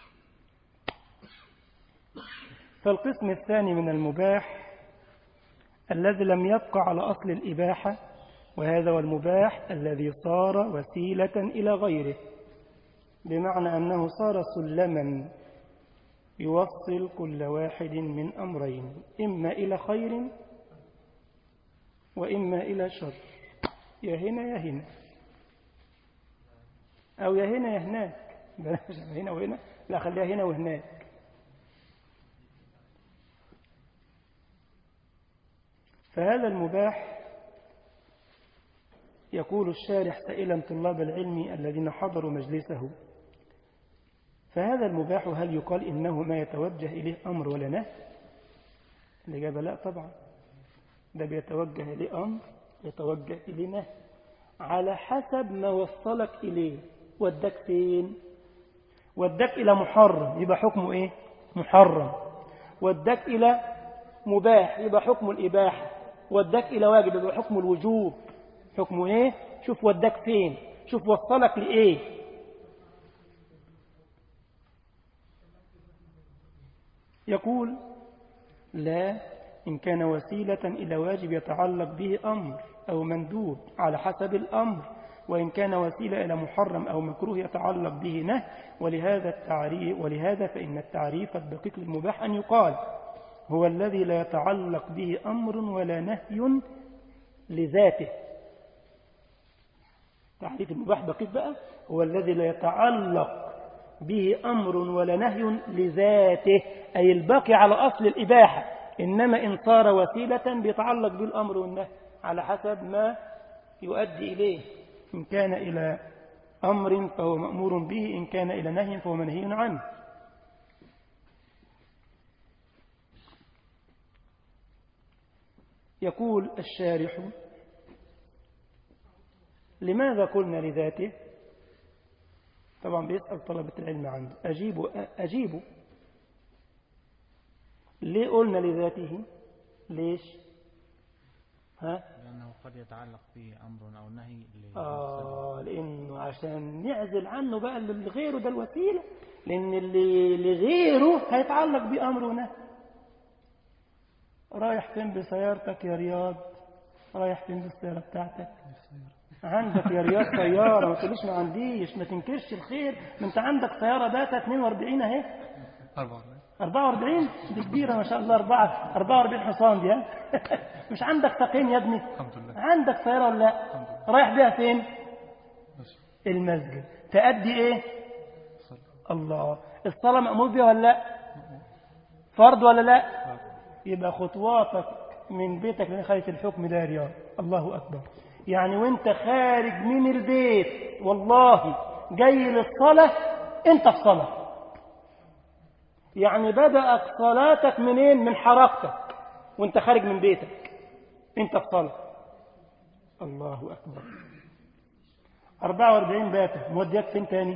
فالقسم الثاني من المباح الذي لم يبقى على أصل الإباحة وهذا هو المباح الذي صار وسيلة إلى غيره بمعنى أنه صار سلما يوصل كل واحد من أمرين إما إلى خير وإما إلى شر يا هنا يا هنا أو يا هنا يا هناك بلاش هنا وهنا لا خليها هنا وهناك فهذا المباح يقول الشارح سائلا طلاب العلم الذين حضروا مجلسه فهذا المباح هل يقال إنه ما يتوجه إليه أمر ولا نهي الإجابة لا طبعا ده بيتوجه إليه أمر يتوجه إليه نهي على حسب ما وصلك إليه ودك فين ودك إلى محرم يبقى حكمه إيه محرم ودك إلى مباح يبقى حكم الإباحة ودك إلى واجب يبقى حكم الوجوب حكمه إيه شوف ودك فين شوف وصلك لإيه يقول لا إن كان وسيلة إلى واجب يتعلق به أمر أو مندوب على حسب الأمر وإن كان وسيلة إلى محرم أو مكروه يتعلق به نهي ولهذا التعريف ولهذا فإن التعريف الدقيق للمباح أن يقال هو الذي لا يتعلق به أمر ولا نهي لذاته تعريف المباح دقيق بقى هو الذي لا يتعلق به أمر ولا نهي لذاته أي الباقي على أصل الإباحة إنما إن صار وسيلة بيتعلق به الأمر والنهي على حسب ما يؤدي إليه إن كان إلى أمر فهو مأمور به إن كان إلى نهي فهو منهي عنه يقول الشارح لماذا قلنا لذاته طبعا بيسأل طلبة العلم عنده أجيبوا أجيبوا ليه قلنا لذاته ليش ها لأنه قد يتعلق به أمر أو نهي ل- آه لأنه عشان نعزل عنه بقى اللي غيره ده الوسيلة لأن اللي لغيره هيتعلق بأمر ونهي رايح فين بسيارتك يا رياض رايح فين بالسيارة بتاعتك عندك يا رياض سيارة ما تقوليش ما عنديش ما تنكرش الخير ما انت عندك سيارة باتا 42 اهي 44 44 دي كبيرة ما شاء الله 4 44 حصان دي ها مش عندك ساقين يا ابني الحمد لله عندك سيارة ولا لا الحمد لله رايح بيها فين بس المسجد تأدي ايه صلى الله الصلاة مأمور بها ولا لا فرض ولا لا يبقى خطواتك من بيتك لخارج الحكم ده يا رياض الله أكبر يعني وانت خارج من البيت والله جاي للصلاة انت في صلاة يعني بدأت صلاتك منين من حركتك وانت خارج من بيتك انت في صلاة الله أكبر 44 باتا موديك فين تاني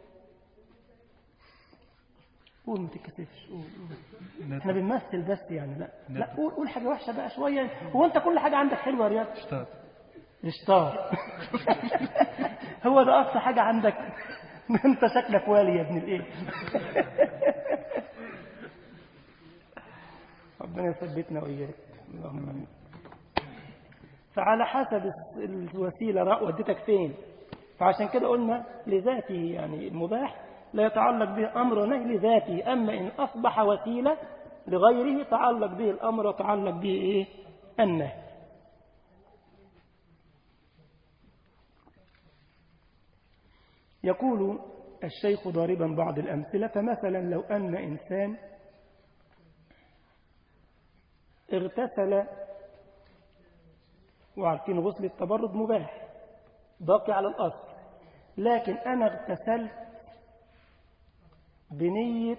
قول ما تتكسفش قول قول احنا بنمثل بس يعني لا لا قول قول حاجه وحشه بقى شويه هو انت كل حاجه عندك حلوه يا رياض اشتغل اشطار هو ده أقصى حاجة عندك أنت شكلك والي يا ابن الإيه ربنا يثبتنا وإياك اللهم آمين فعلى حسب الوسيلة رأى وديتك فين فعشان كده قلنا لذاته يعني المباح لا يتعلق به أمر ونهي لذاته أما إن أصبح وسيلة لغيره تعلق به الأمر وتعلق به إيه النهي يقول الشيخ ضاربا بعض الأمثلة فمثلا لو أن إنسان اغتسل وعارفين غسل التبرد مباح باقي على الأصل لكن أنا اغتسلت بنية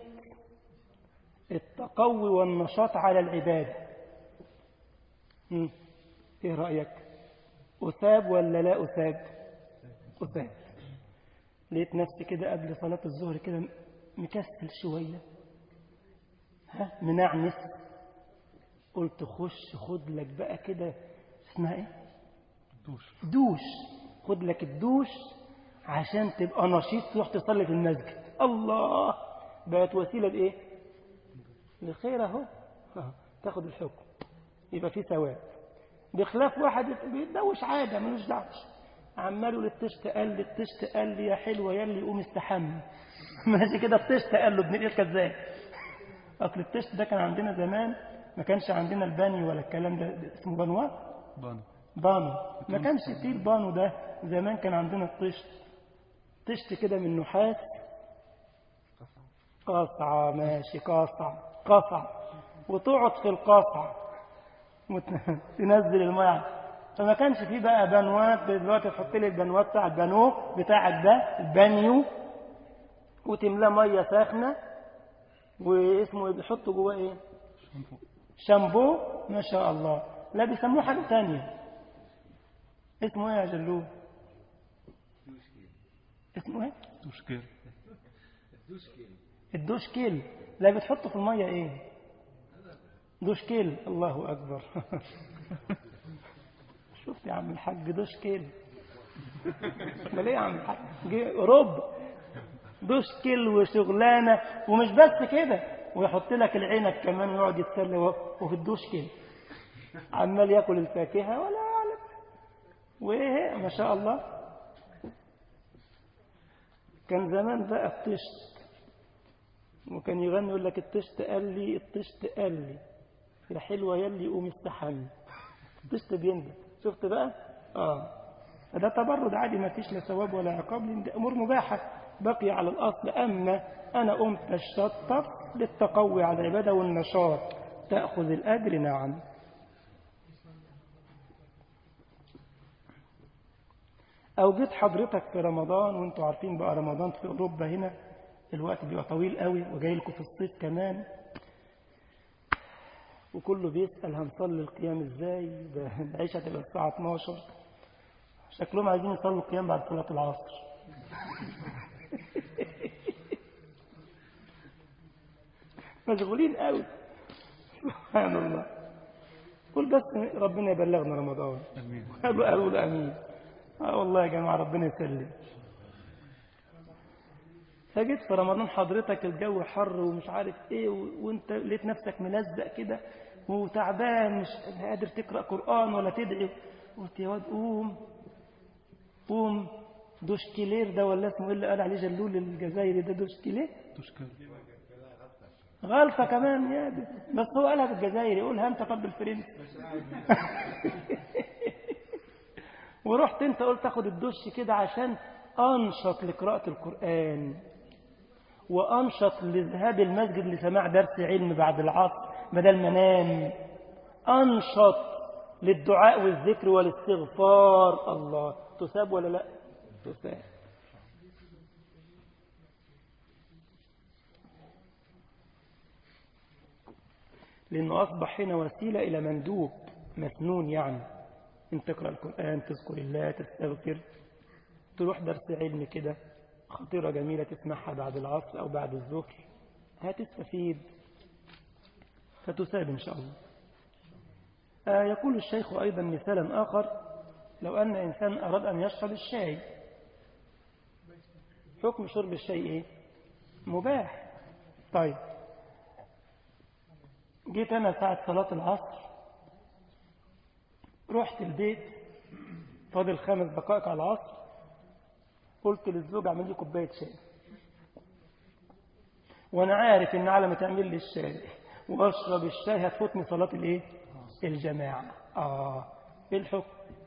التقوي والنشاط على العبادة هم. ايه رأيك أثاب ولا لا أثاب أثاب لقيت نفسي كده قبل صلاة الظهر كده مكسل شوية ها منعنس قلت خش خد لك بقى كده اسمها ايه دوش دوش خد لك الدوش عشان تبقى نشيط تروح تصلي في المسجد الله بقت وسيلة لإيه لخير اهو أهو. تاخد الحكم يبقى في ثواب بخلاف واحد بيتدوش عادة ملوش دعوة عمال يقول التشت قال لي التشت قال لي يا حلوة يلي قوم استحمى ماشي كده التشت قال له ابن الايه كذاب اصل التشت ده كان عندنا زمان ما كانش عندنا الباني ولا الكلام ده اسمه بانوات بانو بانو ما كانش فيه البانو ده زمان كان عندنا الطشت طشت كده من نحاس قاصعة ماشي قاصع قاصع وتقعد في القاصع وت- تنزل المية فما كانش فيه بقى بنوات دلوقتي تحط لي البنوات بتاع البانو بتاعك ده البانيو وتملاه ميه ساخنه واسمه إيه؟ بيحطوا جواه ايه؟ شامبو شامبو ما شاء الله لا بيسموه حاجة تانية اسمه ايه يا جلو اسمه ايه دوش كير الدوش كيل لا بتحطه في المية ايه دوش كيل الله اكبر شفت يا عم الحاج دوش كيل امال ايه يا عم الحاج جه رب دوش كيل وشغلانه ومش بس كده ويحط لك العينك كمان ويقعد يتسلى وهو- وفي الدوش كيل عمال ياكل الفاكهه ولا يعلم وايه ما شاء الله كان زمان بقى الطشت وكان يغني يقول لك الطشت قال لي الطشت قال لي يا حلوة يلي قوم استحمي الطشت بينزل شفت بقى اه فده تبرد عادي ما فيش لا ثواب ولا عقاب لان دي امور مباحه بقي على الاصل اما انا قمت اتشطف للتقوي على العباده والنشاط تاخذ الاجر نعم أو جيت حضرتك في رمضان وانتوا عارفين بقى رمضان في أوروبا هنا الوقت بيبقى طويل قوي وجاي لكم في الصيف كمان وكله بيسأل هنصلي القيام ازاي ده العشاء تبقى الساعة 12 شكلهم عايزين يصلوا القيام بعد صلاة العصر مشغولين قوي سبحان الله قول بس ربنا يبلغنا رمضان امين قالوا قالوا امين اه والله يا جماعه ربنا يسلم فجيت في رمضان حضرتك الجو حر ومش عارف ايه و- وانت لقيت نفسك ملزق كده وتعبان مش قادر تقرا قران ولا تدعي قلت يا واد قوم قوم دوشكيلير ده ولا اسمه ايه اللي قال عليه جلول الجزائري ده دوشكيلير دوش كير غلطة كمان يا دي. بس هو قالها بالجزائري قولها انت طب بالفرنسي ورحت انت قلت اخد الدش كده عشان انشط لقراءة القرآن وانشط لذهاب المسجد لسماع درس علم بعد العصر بدل ما انام انشط للدعاء والذكر والاستغفار الله تساب ولا لا تساب لأنه أصبح هنا وسيلة إلى مندوب مسنون يعني أنت تقرأ القرآن تذكر الله تستغفر تروح درس علم كده خطيرة جميلة تسمعها بعد العصر أو بعد الظهر هتستفيد فتساب إن شاء الله آه يقول الشيخ أيضا مثالا آخر لو أن إنسان أراد أن يشرب الشاي حكم شرب الشاي إيه مباح طيب جيت أنا ساعة صلاة العصر رحت البيت فاضل خمس دقائق على العصر قلت للزوج اعمل لي كوباية شاي وانا عارف ان على ما تعمل لي الشاي واشرب الشاي هتفوتني صلاة الايه الجماعة اه ايه الحكم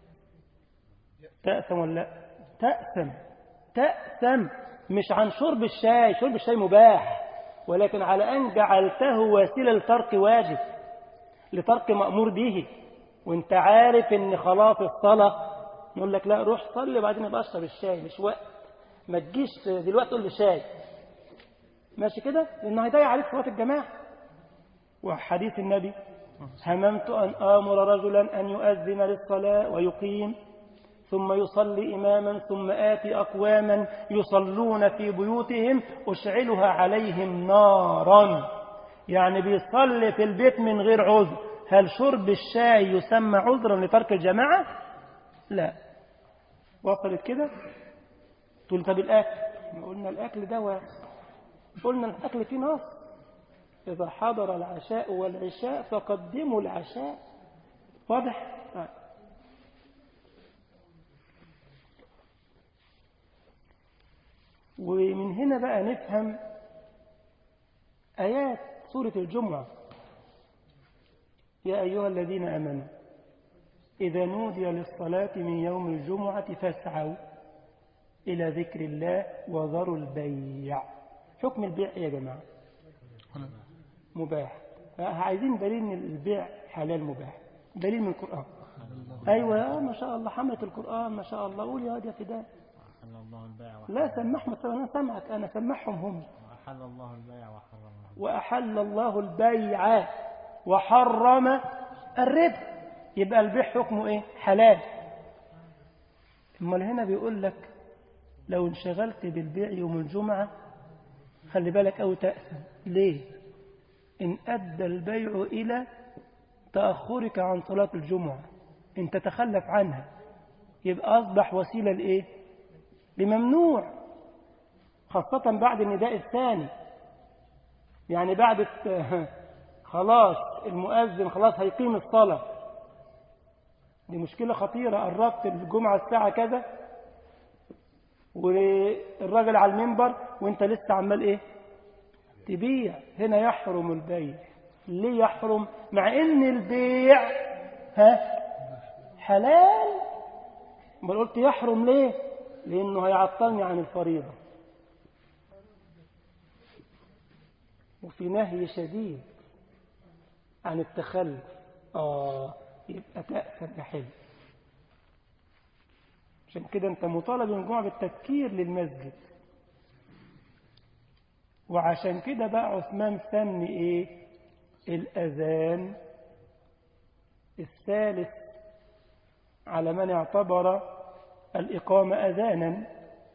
تأثم ولا لا تأثم تأثم مش عن شرب الشاي شرب الشاي مباح ولكن على أن جعلته وسيلة لترك واجب لترك مأمور به وانت عارف ان خلاص الصلاة نقول لك لا روح صلي وبعدين ابقى اشرب الشاي مش وقت ما تجيش دلوقتي تقول لي شاي ماشي كده لانه هيضيع عليك صلاه الجماعه وحديث النبي هممت ان امر رجلا ان يؤذن للصلاه ويقيم ثم يصلي اماما ثم اتي اقواما يصلون في بيوتهم اشعلها عليهم نارا يعني بيصلي في البيت من غير عذر هل شرب الشاي يسمى عذرا لترك الجماعه لا وصلت كده تقول طب الأكل ما قلنا الأكل ده قلنا الأكل فيه نص إذا حضر العشاء والعشاء فقدموا العشاء واضح آه. ومن هنا بقى نفهم آيات سورة الجمعة يا أيها الذين آمنوا إذا نودي للصلاة من يوم الجمعة فاسعوا إلى ذكر الله وذروا البيع حكم البيع إيه يا جماعة مباح عايزين دليل ان البيع حلال مباح دليل من القرآن أيوة يا ما شاء الله حملة القرآن ما شاء الله قول يا واد يا فداء أحل الله البيع وحرم لا سمحهم أنا سمعك أنا سمعهم هم وأحل الله البيع وحرم الربا وأحل الله البيع وحرم الربا يبقى البيع حكمه إيه حلال امال هنا بيقول لك لو انشغلت بالبيع يوم الجمعة خلي بالك أو تأثم ليه إن أدى البيع إلى تأخرك عن صلاة الجمعة إن تتخلف عنها يبقى أصبح وسيلة لإيه لممنوع خاصة بعد النداء الثاني يعني بعد الت- خلاص المؤذن خلاص هيقيم الصلاة دي مشكلة خطيرة قربت الجمعة الساعة كذا والراجل على المنبر وانت لسه عمال ايه تبيع هنا يحرم البيع ليه يحرم مع ان البيع ها حلال ما قلت يحرم ليه لانه هيعطلني عن الفريضة وفي نهي شديد عن التخلف اه يبقى تأثر يحل عشان كده انت مطالب يوم الجمعة بالتذكير للمسجد وعشان كده بقى عثمان سمي ايه الاذان الثالث على من اعتبر الإقامة أذانا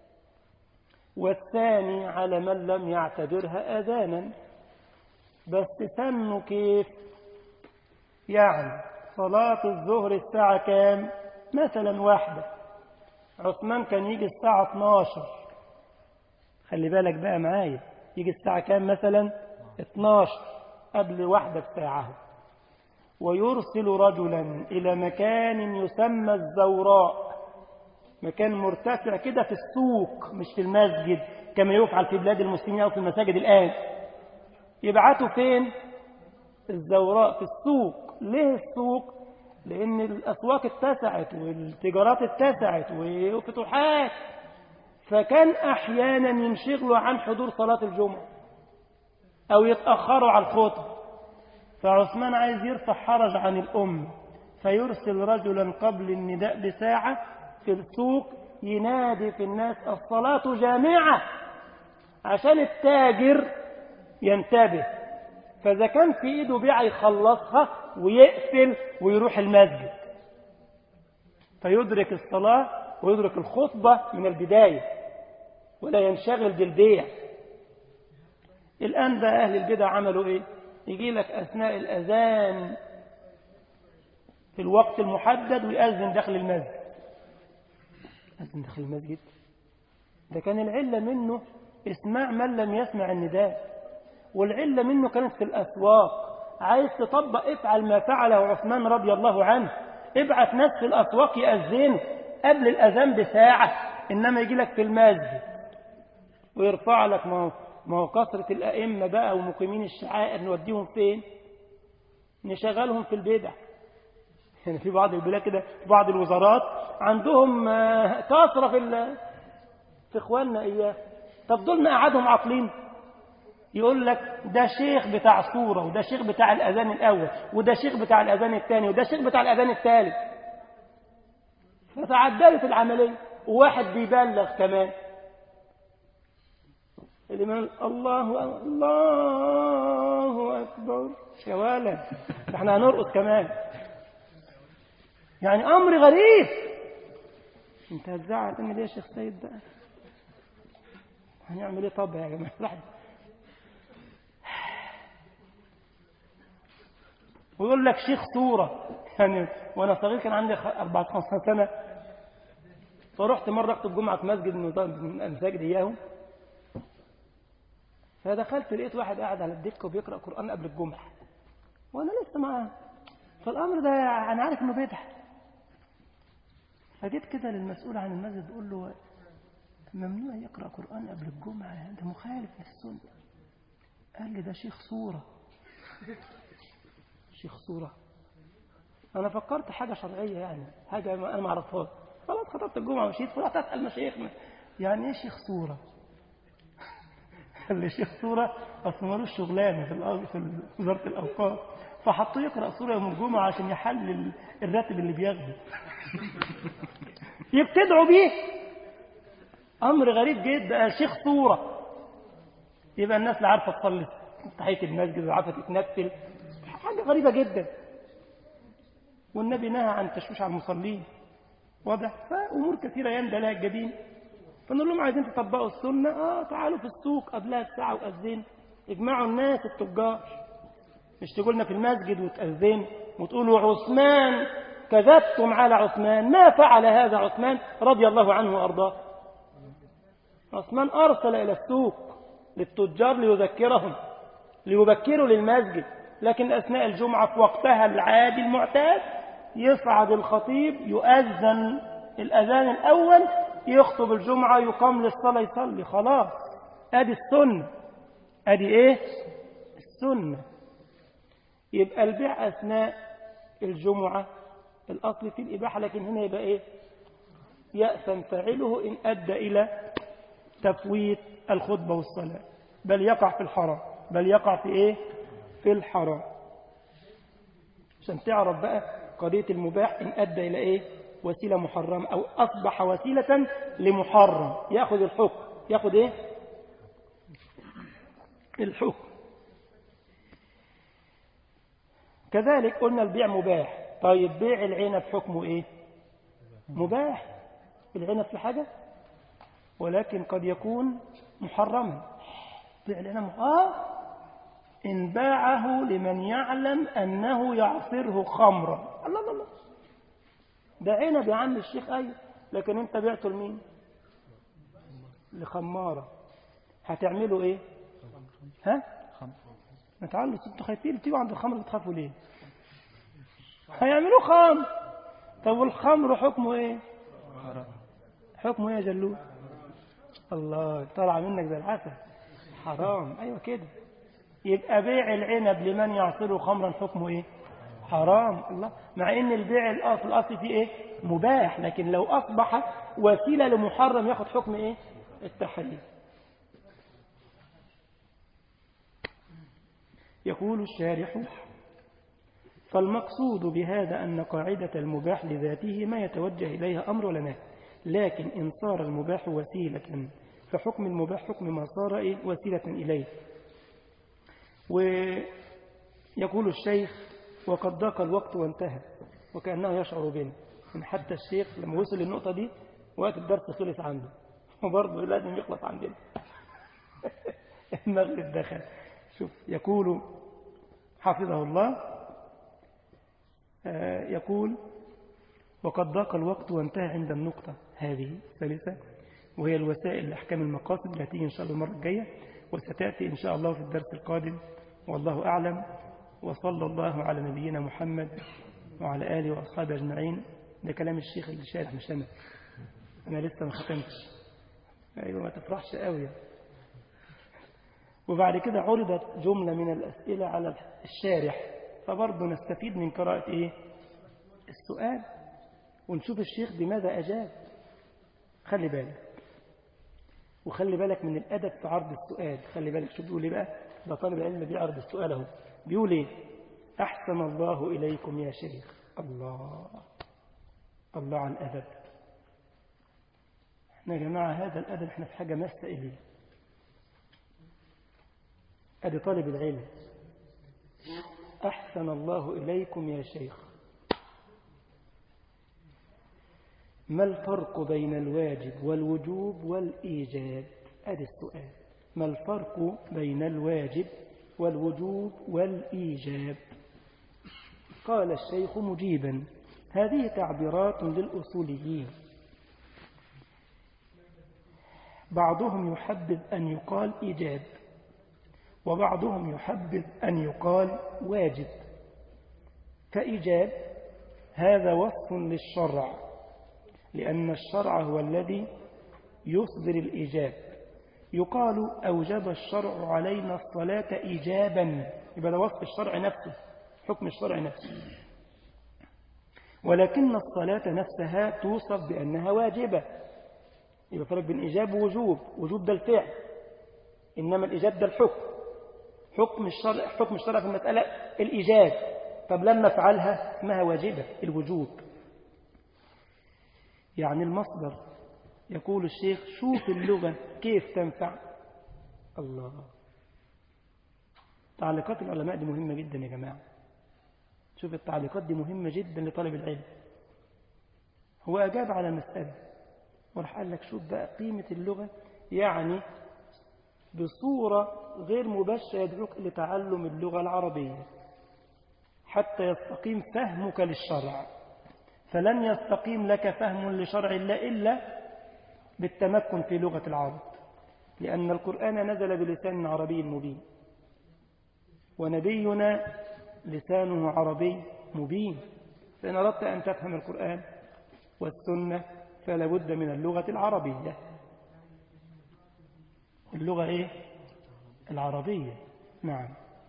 والثاني على من لم يعتبرها أذانا بس سنوا كيف يعني صلاة الظهر الساعة كام مثلا واحدة عثمان كان يجي الساعة 12 خلي بالك بقى معايا يجي الساعة كام مثلا 12 قبل واحدة بساعة ويرسل رجلا إلى مكان يسمى الزوراء مكان مرتفع كده في السوق مش في المسجد كما يفعل في بلاد المسلمين أو في المساجد الآن يبعتوا فين الزوراء في السوق ليه السوق لأن الأسواق اتسعت والتجارات اتسعت وفتوحات فكان أحيانا ينشغلوا عن حضور صلاة الجمعة أو يتأخروا على الخطب فعثمان عايز يرفع حرج عن الأم فيرسل رجلا قبل النداء بساعة في السوق ينادي في الناس الصلاة جامعة عشان التاجر ينتبه فإذا كان في إيده بيعة يخلصها ويقفل ويروح المسجد فيدرك الصلاة ويدرك الخطبة من البداية ولا ينشغل بالبيع الآن بقى أهل البدع عملوا إيه يجي لك أثناء الأذان في الوقت المحدد ويأذن داخل المسجد أذن داخل المسجد ده كان العلة منه اسمع من لم يسمع النداء والعلة منه كانت في الأسواق عايز تطبق افعل ما فعله عثمان رضي الله عنه ابعت ناس في الأسواق يأذنوا قبل الأذان بساعة إنما يجي لك في المسجد ويرفع لك ما هو ما هو كثرة الأئمة بقى ومقيمين الشعائر نوديهم فين نشغلهم في البدع يعني في بعض البلاد كده في بعض الوزارات عندهم آه، كثرة في ال- في إخواننا إياه طب دول قعدهم عاطلين يقول لك ده شيخ بتاع صورة وده شيخ بتاع الأذان الأول وده شيخ بتاع الأذان الثاني وده شيخ بتاع الأذان الثالث فتعدلت العملية وواحد بيبلغ كمان الإمام الله الله أكبر يا ولد ده احنا هنرقص كمان يعني أمر غريب انت هتزعل تعمل ايه يا شيخ سيد بقى هنعمل ايه طب يا جماعة الواحد ويقول لك شيخ صورة يعني وانا صغير كان عندي 14 سنة فرحت مرة اكتب جمعة في مسجد من من المساجد اياهم فدخلت لقيت واحد قاعد على الدكة وبيقرأ قرآن قبل الجمعة وانا لسه معاه فالامر ده انا عارف انه بدعة فجيت كده للمسؤول عن المسجد بقول له ممنوع يقرأ قرآن قبل الجمعة ده مخالف للسنة قال لي ده شيخ صورة شيخ صورة أنا فكرت حاجة شرعية يعني حاجة ما أنا ما أعرفهاش خلاص خطبت الجمعة ومشيت فرحت أسأل مشايخنا يعني إيه شيخ صورة؟ قال لي شيخ صورة أصل ملوش شغلانة في الأرض في وزارة الأوقاف فحطوه يقرأ صورة يوم الجمعة عشان يحلل الراتب اللي بياخده يبتدعوا بيه أمر غريب جدا شيخ صورة يبقى الناس لا عارفة تصلي تحية المسجد ولا عارفة تتنفل حاجة غريبة جدا والنبي نهى عن التشويش على المصلين واضح فأمور كثيرة يندى لها الجبين فنقول لهم عايزين تطبقوا السنة آه تعالوا في السوق قبلها بساعة وأذن اجمعوا الناس التجار مش تقولنا في المسجد وتأذن وتقولوا عثمان كذبتم على عثمان ما فعل هذا عثمان رضي الله عنه وأرضاه عثمان أرسل إلى السوق للتجار ليذكرهم ليبكروا للمسجد لكن أثناء الجمعة في وقتها العادي المعتاد يصعد الخطيب يؤذن الأذان الأول يخطب الجمعة يقام للصلاة يصلي خلاص أدي السنة أدي إيه السنة يبقى البيع أثناء الجمعة الأصل في الإباحة لكن هنا يبقى إيه يأثم فاعله إن أدى إلى تفويت الخطبة والصلاة بل يقع في الحرام بل يقع في إيه في الحرام عشان تعرف بقى قضية المباح إن أدى إلى إيه وسيلة محرمة أو أصبح وسيلة لمحرم يأخذ الحكم يأخذ إيه الحكم كذلك قلنا البيع مباح طيب بيع العنب حكمه إيه مباح العنب في حاجة ولكن قد يكون محرما بيع العنب آه إن باعه لمن يعلم أنه يعصره خمرا الله الله الله ده عنب يا عم الشيخ أيوه لكن أنت بعته لمين لخمارة هتعملوا إيه ها ما تعالوا انتوا خايفين تيجوا عند الخمر بتخافوا ليه هيعملوا خمر طب والخمر حكمه ايه حكمه ايه يا جلول الله طلع منك زي العسل حرام ايوه كده يبقى بيع العنب لمن يعصره خمرا حكمه ايه حرام الله مع ان البيع الاصل الاصل فيه ايه مباح لكن لو اصبح وسيله لمحرم ياخد حكم ايه التحريم يقول الشارح فالمقصود بهذا أن قاعدة المباح لذاته ما يتوجه إليها أمر ولا نهي لكن إن صار المباح وسيلة فحكم المباح حكم ما صار إيه وسيلة إليه ويقول الشيخ وقد ضاق الوقت وانتهى وكأنه يشعر بنا إن حتى الشيخ لما وصل للنقطة دي وقت الدرس خلص عنده وبرضه لازم يخلص عندنا المغرب دخل شوف يقول حفظه الله يقول وقد ضاق الوقت وانتهى عند النقطة هذه الثالثة وهي الوسائل لأحكام المقاصد اللي هتيجي إن شاء الله المرة الجاية وستأتي إن شاء الله في الدرس القادم والله أعلم وصلى الله على نبينا محمد وعلى آله وأصحابه أجمعين ده كلام الشيخ اللي شارح مش أنا أنا لسه ما ختمتش أيوة ما تفرحش قوي وبعد كده عرضت جملة من الأسئلة على الشارح فبرضه نستفيد من قراءة إيه؟ السؤال ونشوف الشيخ بماذا أجاب خلي بالك وخلي بالك من الأدب في عرض السؤال خلي بالك شو بيقول إيه بقى ده طالب العلم بيعرض السؤال اهو بيقول إيه أحسن الله إليكم يا شيخ الله الله على الأدب احنا يا جماعة هذا الأدب احنا في حاجة ماسة إليه أدي طالب العلم أحسن الله إليكم يا شيخ ما الفرق بين الواجب والوجوب والإيجاب أدي السؤال ما الفرق بين الواجب والوجوب والإيجاب قال الشيخ مجيبا هذه تعبيرات للأصوليين بعضهم يحبذ أن يقال إيجاب وبعضهم يحبذ أن يقال واجب فإيجاب هذا وصف للشرع لأن الشرع هو الذي يصدر الإيجاب يقال أوجب الشرع علينا الصلاة إيجابا يبقى ده وصف الشرع نفسه حكم الشرع نفسه ولكن الصلاة نفسها توصف بأنها واجبة يبقى فرق بين إيجاب ووجوب وجوب ده الفعل إنما الإيجاب ده الحكم حكم الشرع حكم الشرع في المسألة الإيجاب طب لما فعلها اسمها واجبة الوجوب يعني المصدر يقول الشيخ شوف اللغة كيف تنفع الله تعليقات العلماء دي مهمة جدا يا جماعة شوف التعليقات دي مهمة جدا لطالب العلم هو أجاب على مسألة وراح قال لك شوف بقى قيمة اللغة يعني بصورة غير مباشرة يدعوك لتعلم اللغة العربية حتى يستقيم فهمك للشرع فلن يستقيم لك فهم لشرع الله إلا بالتمكن في لغة العرب لأن القرآن نزل بلسان عربي مبين ونبينا لسانه عربي مبين فإن أردت أن تفهم القرآن والسنة فلا بد من اللغة العربية اللغة إيه؟ العربية نعم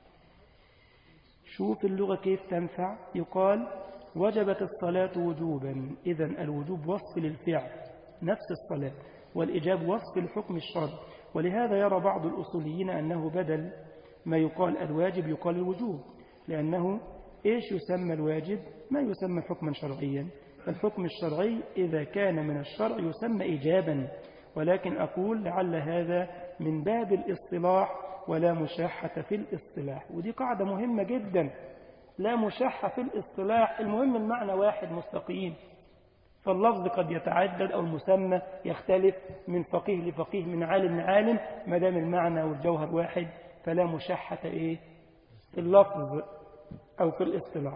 شوف اللغة كيف تنفع يقال وجبت الصلاة وجوبا إذا الوجوب وصف للفعل نفس الصلاة والإجاب وصف الحكم الشرعي ولهذا يرى بعض الأصوليين أنه بدل ما يقال الواجب يقال الوجوب لأنه إيش يسمى الواجب ما يسمى حكما شرعيا فالحكم الشرعي إذا كان من الشرع يسمى إيجابا ولكن أقول لعل هذا من باب الاصطلاح ولا مشاحة في الاصطلاح ودي قاعدة مهمة جدا لا مشاحة في الاصطلاح المهم المعنى واحد مستقيم فاللفظ قد يتعدد أو المسمى يختلف من فقيه لفقيه من عالم لعالم ما دام المعنى والجوهر واحد فلا مشاحة إيه في اللفظ أو في الاصطلاح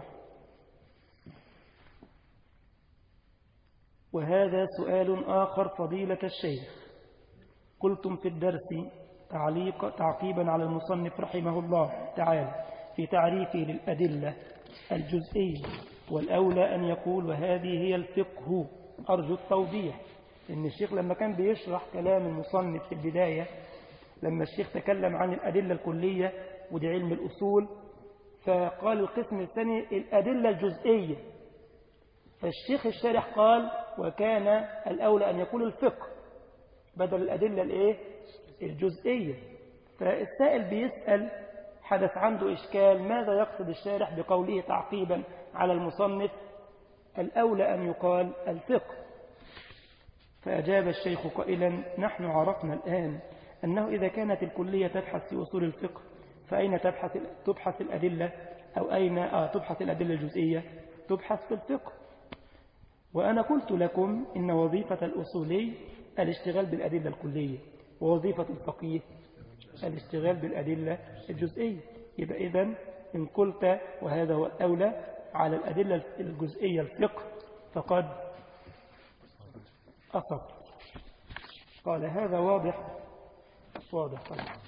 وهذا سؤال آخر فضيلة الشيخ قلتم في الدرس تعليق تعقيبا على المصنف رحمه الله تعالى في تعريفه للأدلة الجزئية والأولى أن يقول وهذه هي الفقه أرجو التوضيح إن الشيخ لما كان بيشرح كلام المصنف في البداية لما الشيخ تكلم عن الأدلة الكلية ودي علم الأصول فقال القسم الثاني الأدلة الجزئية فالشيخ الشارح قال وكان الأولى أن يقول الفقه بدل الأدلة الإيه؟ الجزئية فالسائل بيسأل حدث عنده إشكال ماذا يقصد الشارح بقوله تعقيبا على المصنف الأولى أن يقال الفقه فأجاب الشيخ قائلا نحن عرفنا الآن أنه إذا كانت الكلية تبحث في أصول الفقه فأين تبحث, تبحث الأدلة أو أين آه تبحث الأدلة الجزئية تبحث في الفقه وأنا قلت لكم إن وظيفة الأصولي الاشتغال بالأدلة الكلية ووظيفة الفقيه الاشتغال بالأدلة الجزئية يبقى إذن إن قلت وهذا هو الأولى على الأدلة الجزئية الفقه فقد أصبت قال هذا واضح واضح طبعا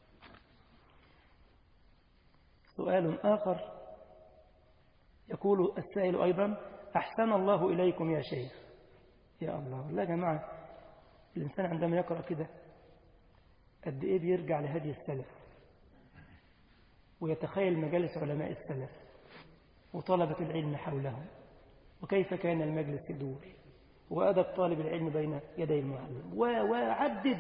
سؤال آخر يقول السائل أيضا أحسن الله إليكم يا شيخ يا الله لا يا جماعة الإنسان عندما يقرأ كده قد إيه بيرجع لهدي السلف ويتخيل مجالس علماء السلف وطلبة العلم حولهم وكيف كان المجلس يدور وأدب طالب العلم بين يدي المعلم وعدد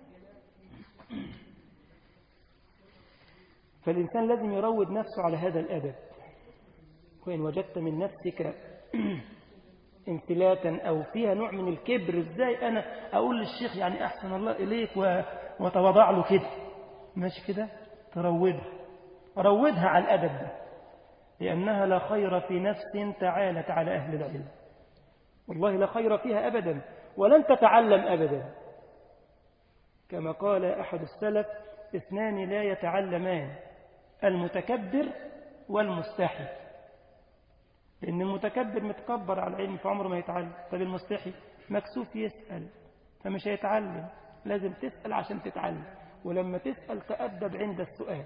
فالإنسان لازم يروض نفسه على هذا الأدب وإن وجدت من نفسك انفلاتا أو فيها نوع من الكبر إزاي أنا أقول للشيخ يعني أحسن الله إليك وتوضع له كده ماشي كده تروضها روضها على الأدب ده لأنها لا خير في نفس تعالت على أهل العلم والله لا خير فيها أبدا ولن تتعلم أبدا كما قال أحد السلف اثنان لا يتعلمان المتكبر والمستحي لأن المتكبر متكبر على العلم فعمره ما يتعلم طب المستحي مكسوف يسأل فمش هيتعلم لازم تسأل عشان تتعلم ولما تسأل تأدب عند السؤال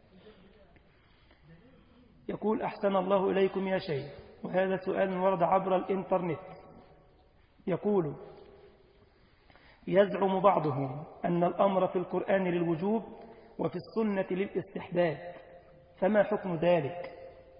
يقول أحسن الله إليكم يا شيخ وهذا سؤال ورد عبر الإنترنت يقول يزعم بعضهم أن الأمر في القرآن للوجوب وفي السنة للاستحباب فما حكم ذلك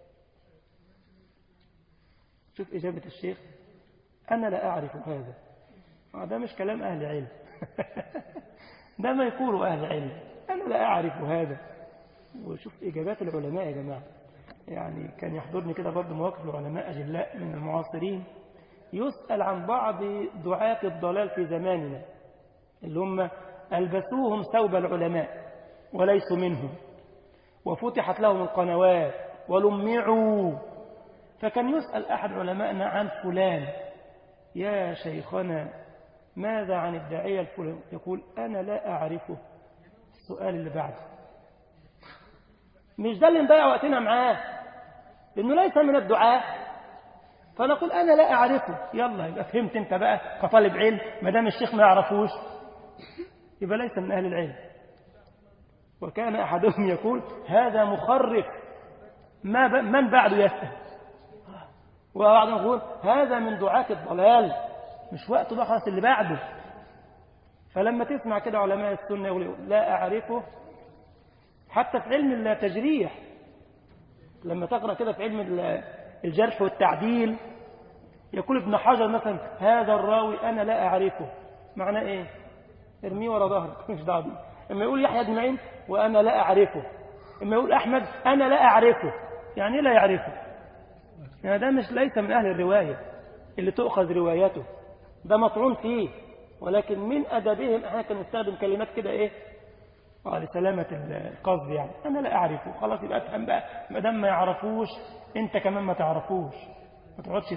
شوف إجابة الشيخ أنا لا أعرف هذا ده مش كلام أهل علم ده ما يقول أهل علم أنا لا أعرف هذا وشوف إجابات العلماء يا جماعة يعني كان يحضرني كده برضه مواقف العلماء أجلاء من المعاصرين يسأل عن بعض دعاة الضلال في زماننا اللي هم ألبسوهم ثوب العلماء وليسوا منهم وفتحت لهم القنوات ولمعوا فكان يسأل أحد علمائنا عن فلان يا شيخنا ماذا عن الداعية الفلان يقول أنا لا أعرفه السؤال اللي بعده مش ده اللي نضيع وقتنا معاه لأنه ليس من الدعاء فنقول أنا لا أعرفه يلا يبقى فهمت أنت بقى كطالب علم ما دام الشيخ ما يعرفوش يبقى ليس من أهل العلم وكان أحدهم يقول هذا مخرف ما ب... من بعده يسأل وبعضهم يقول هذا من دعاة الضلال مش وقته بقى خلاص اللي بعده فلما تسمع كده علماء السنة يقولوا لا أعرفه حتى في علم التجريح لما تقرأ كده في علم الجرح والتعديل يقول ابن حجر مثلا هذا الراوي أنا لا أعرفه معناه إيه ارميه ورا ظهرك مش دعوه اما يقول يحيى بن معين وأنا لا أعرفه اما يقول أحمد أنا لا أعرفه يعني إيه لا يعرفه يعني ده مش ليس من أهل الرواية اللي تؤخذ روايته ده مطعون فيه ولكن من أدبهم احنا كان نستخدم كلمات كده إيه آه لسلامة القصد يعني أنا لا أعرفه خلاص يبقى أفهم بقى ما دام ما يعرفوش أنت كمان ما تعرفوش ما تقعدش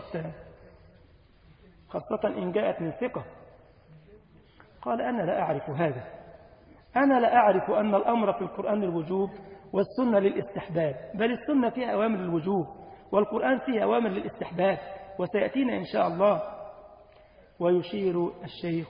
خاصة إن جاءت من ثقة قال أنا لا أعرف هذا أنا لا أعرف أن الأمر في القرآن للوجوب والسنة للاستحباب بل السنة فيها أوامر للوجوب والقرآن فيه أوامر للاستحباب وسيأتينا إن شاء الله ويشير الشيخ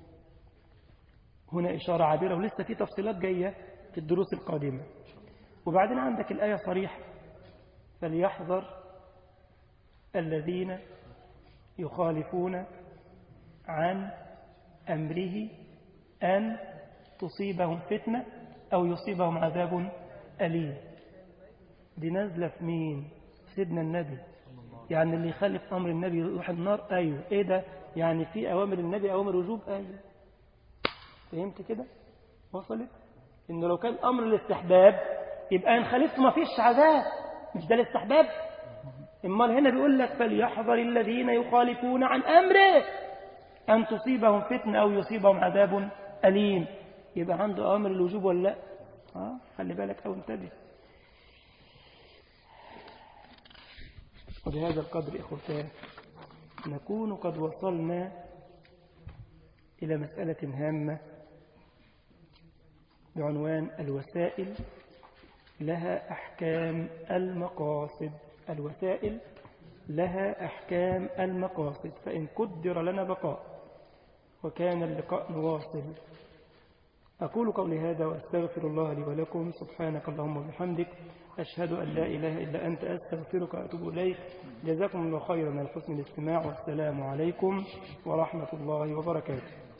هنا إشارة عابرة ولسه في تفصيلات جاية في الدروس القادمة وبعدين عندك الآية صريحة فليحذر الذين يخالفون عن أمره أن تصيبهم فتنة أو يصيبهم عذاب أليم دي نازلة في مين سيدنا النبي يعني اللي يخالف أمر النبي يروح النار أيوه إيه ده يعني في أوامر النبي أوامر وجوب أيوه فهمت كده وصلت إنه لو كان أمر الاستحباب يبقى إن خالفت ما فيش عذاب مش ده الاستحباب امال هنا بيقول لك فليحذر الذين يخالفون عن أمره أن تصيبهم فتنة أو يصيبهم عذاب أليم يبقى عنده أمر الوجوب ولا لا آه خلي بالك أو انتبه وبهذا القدر إخوتان نكون قد وصلنا إلى مسألة هامة بعنوان الوسائل لها أحكام المقاصد الوسائل لها أحكام المقاصد فإن قدر لنا بقاء وكان اللقاء نواصل أقول قولي هذا وأستغفر الله لي ولكم سبحانك اللهم وبحمدك أشهد أن لا إله إلا أنت أستغفرك وأتوب إليك جزاكم الله خيرا من حسن الاستماع والسلام عليكم ورحمة الله وبركاته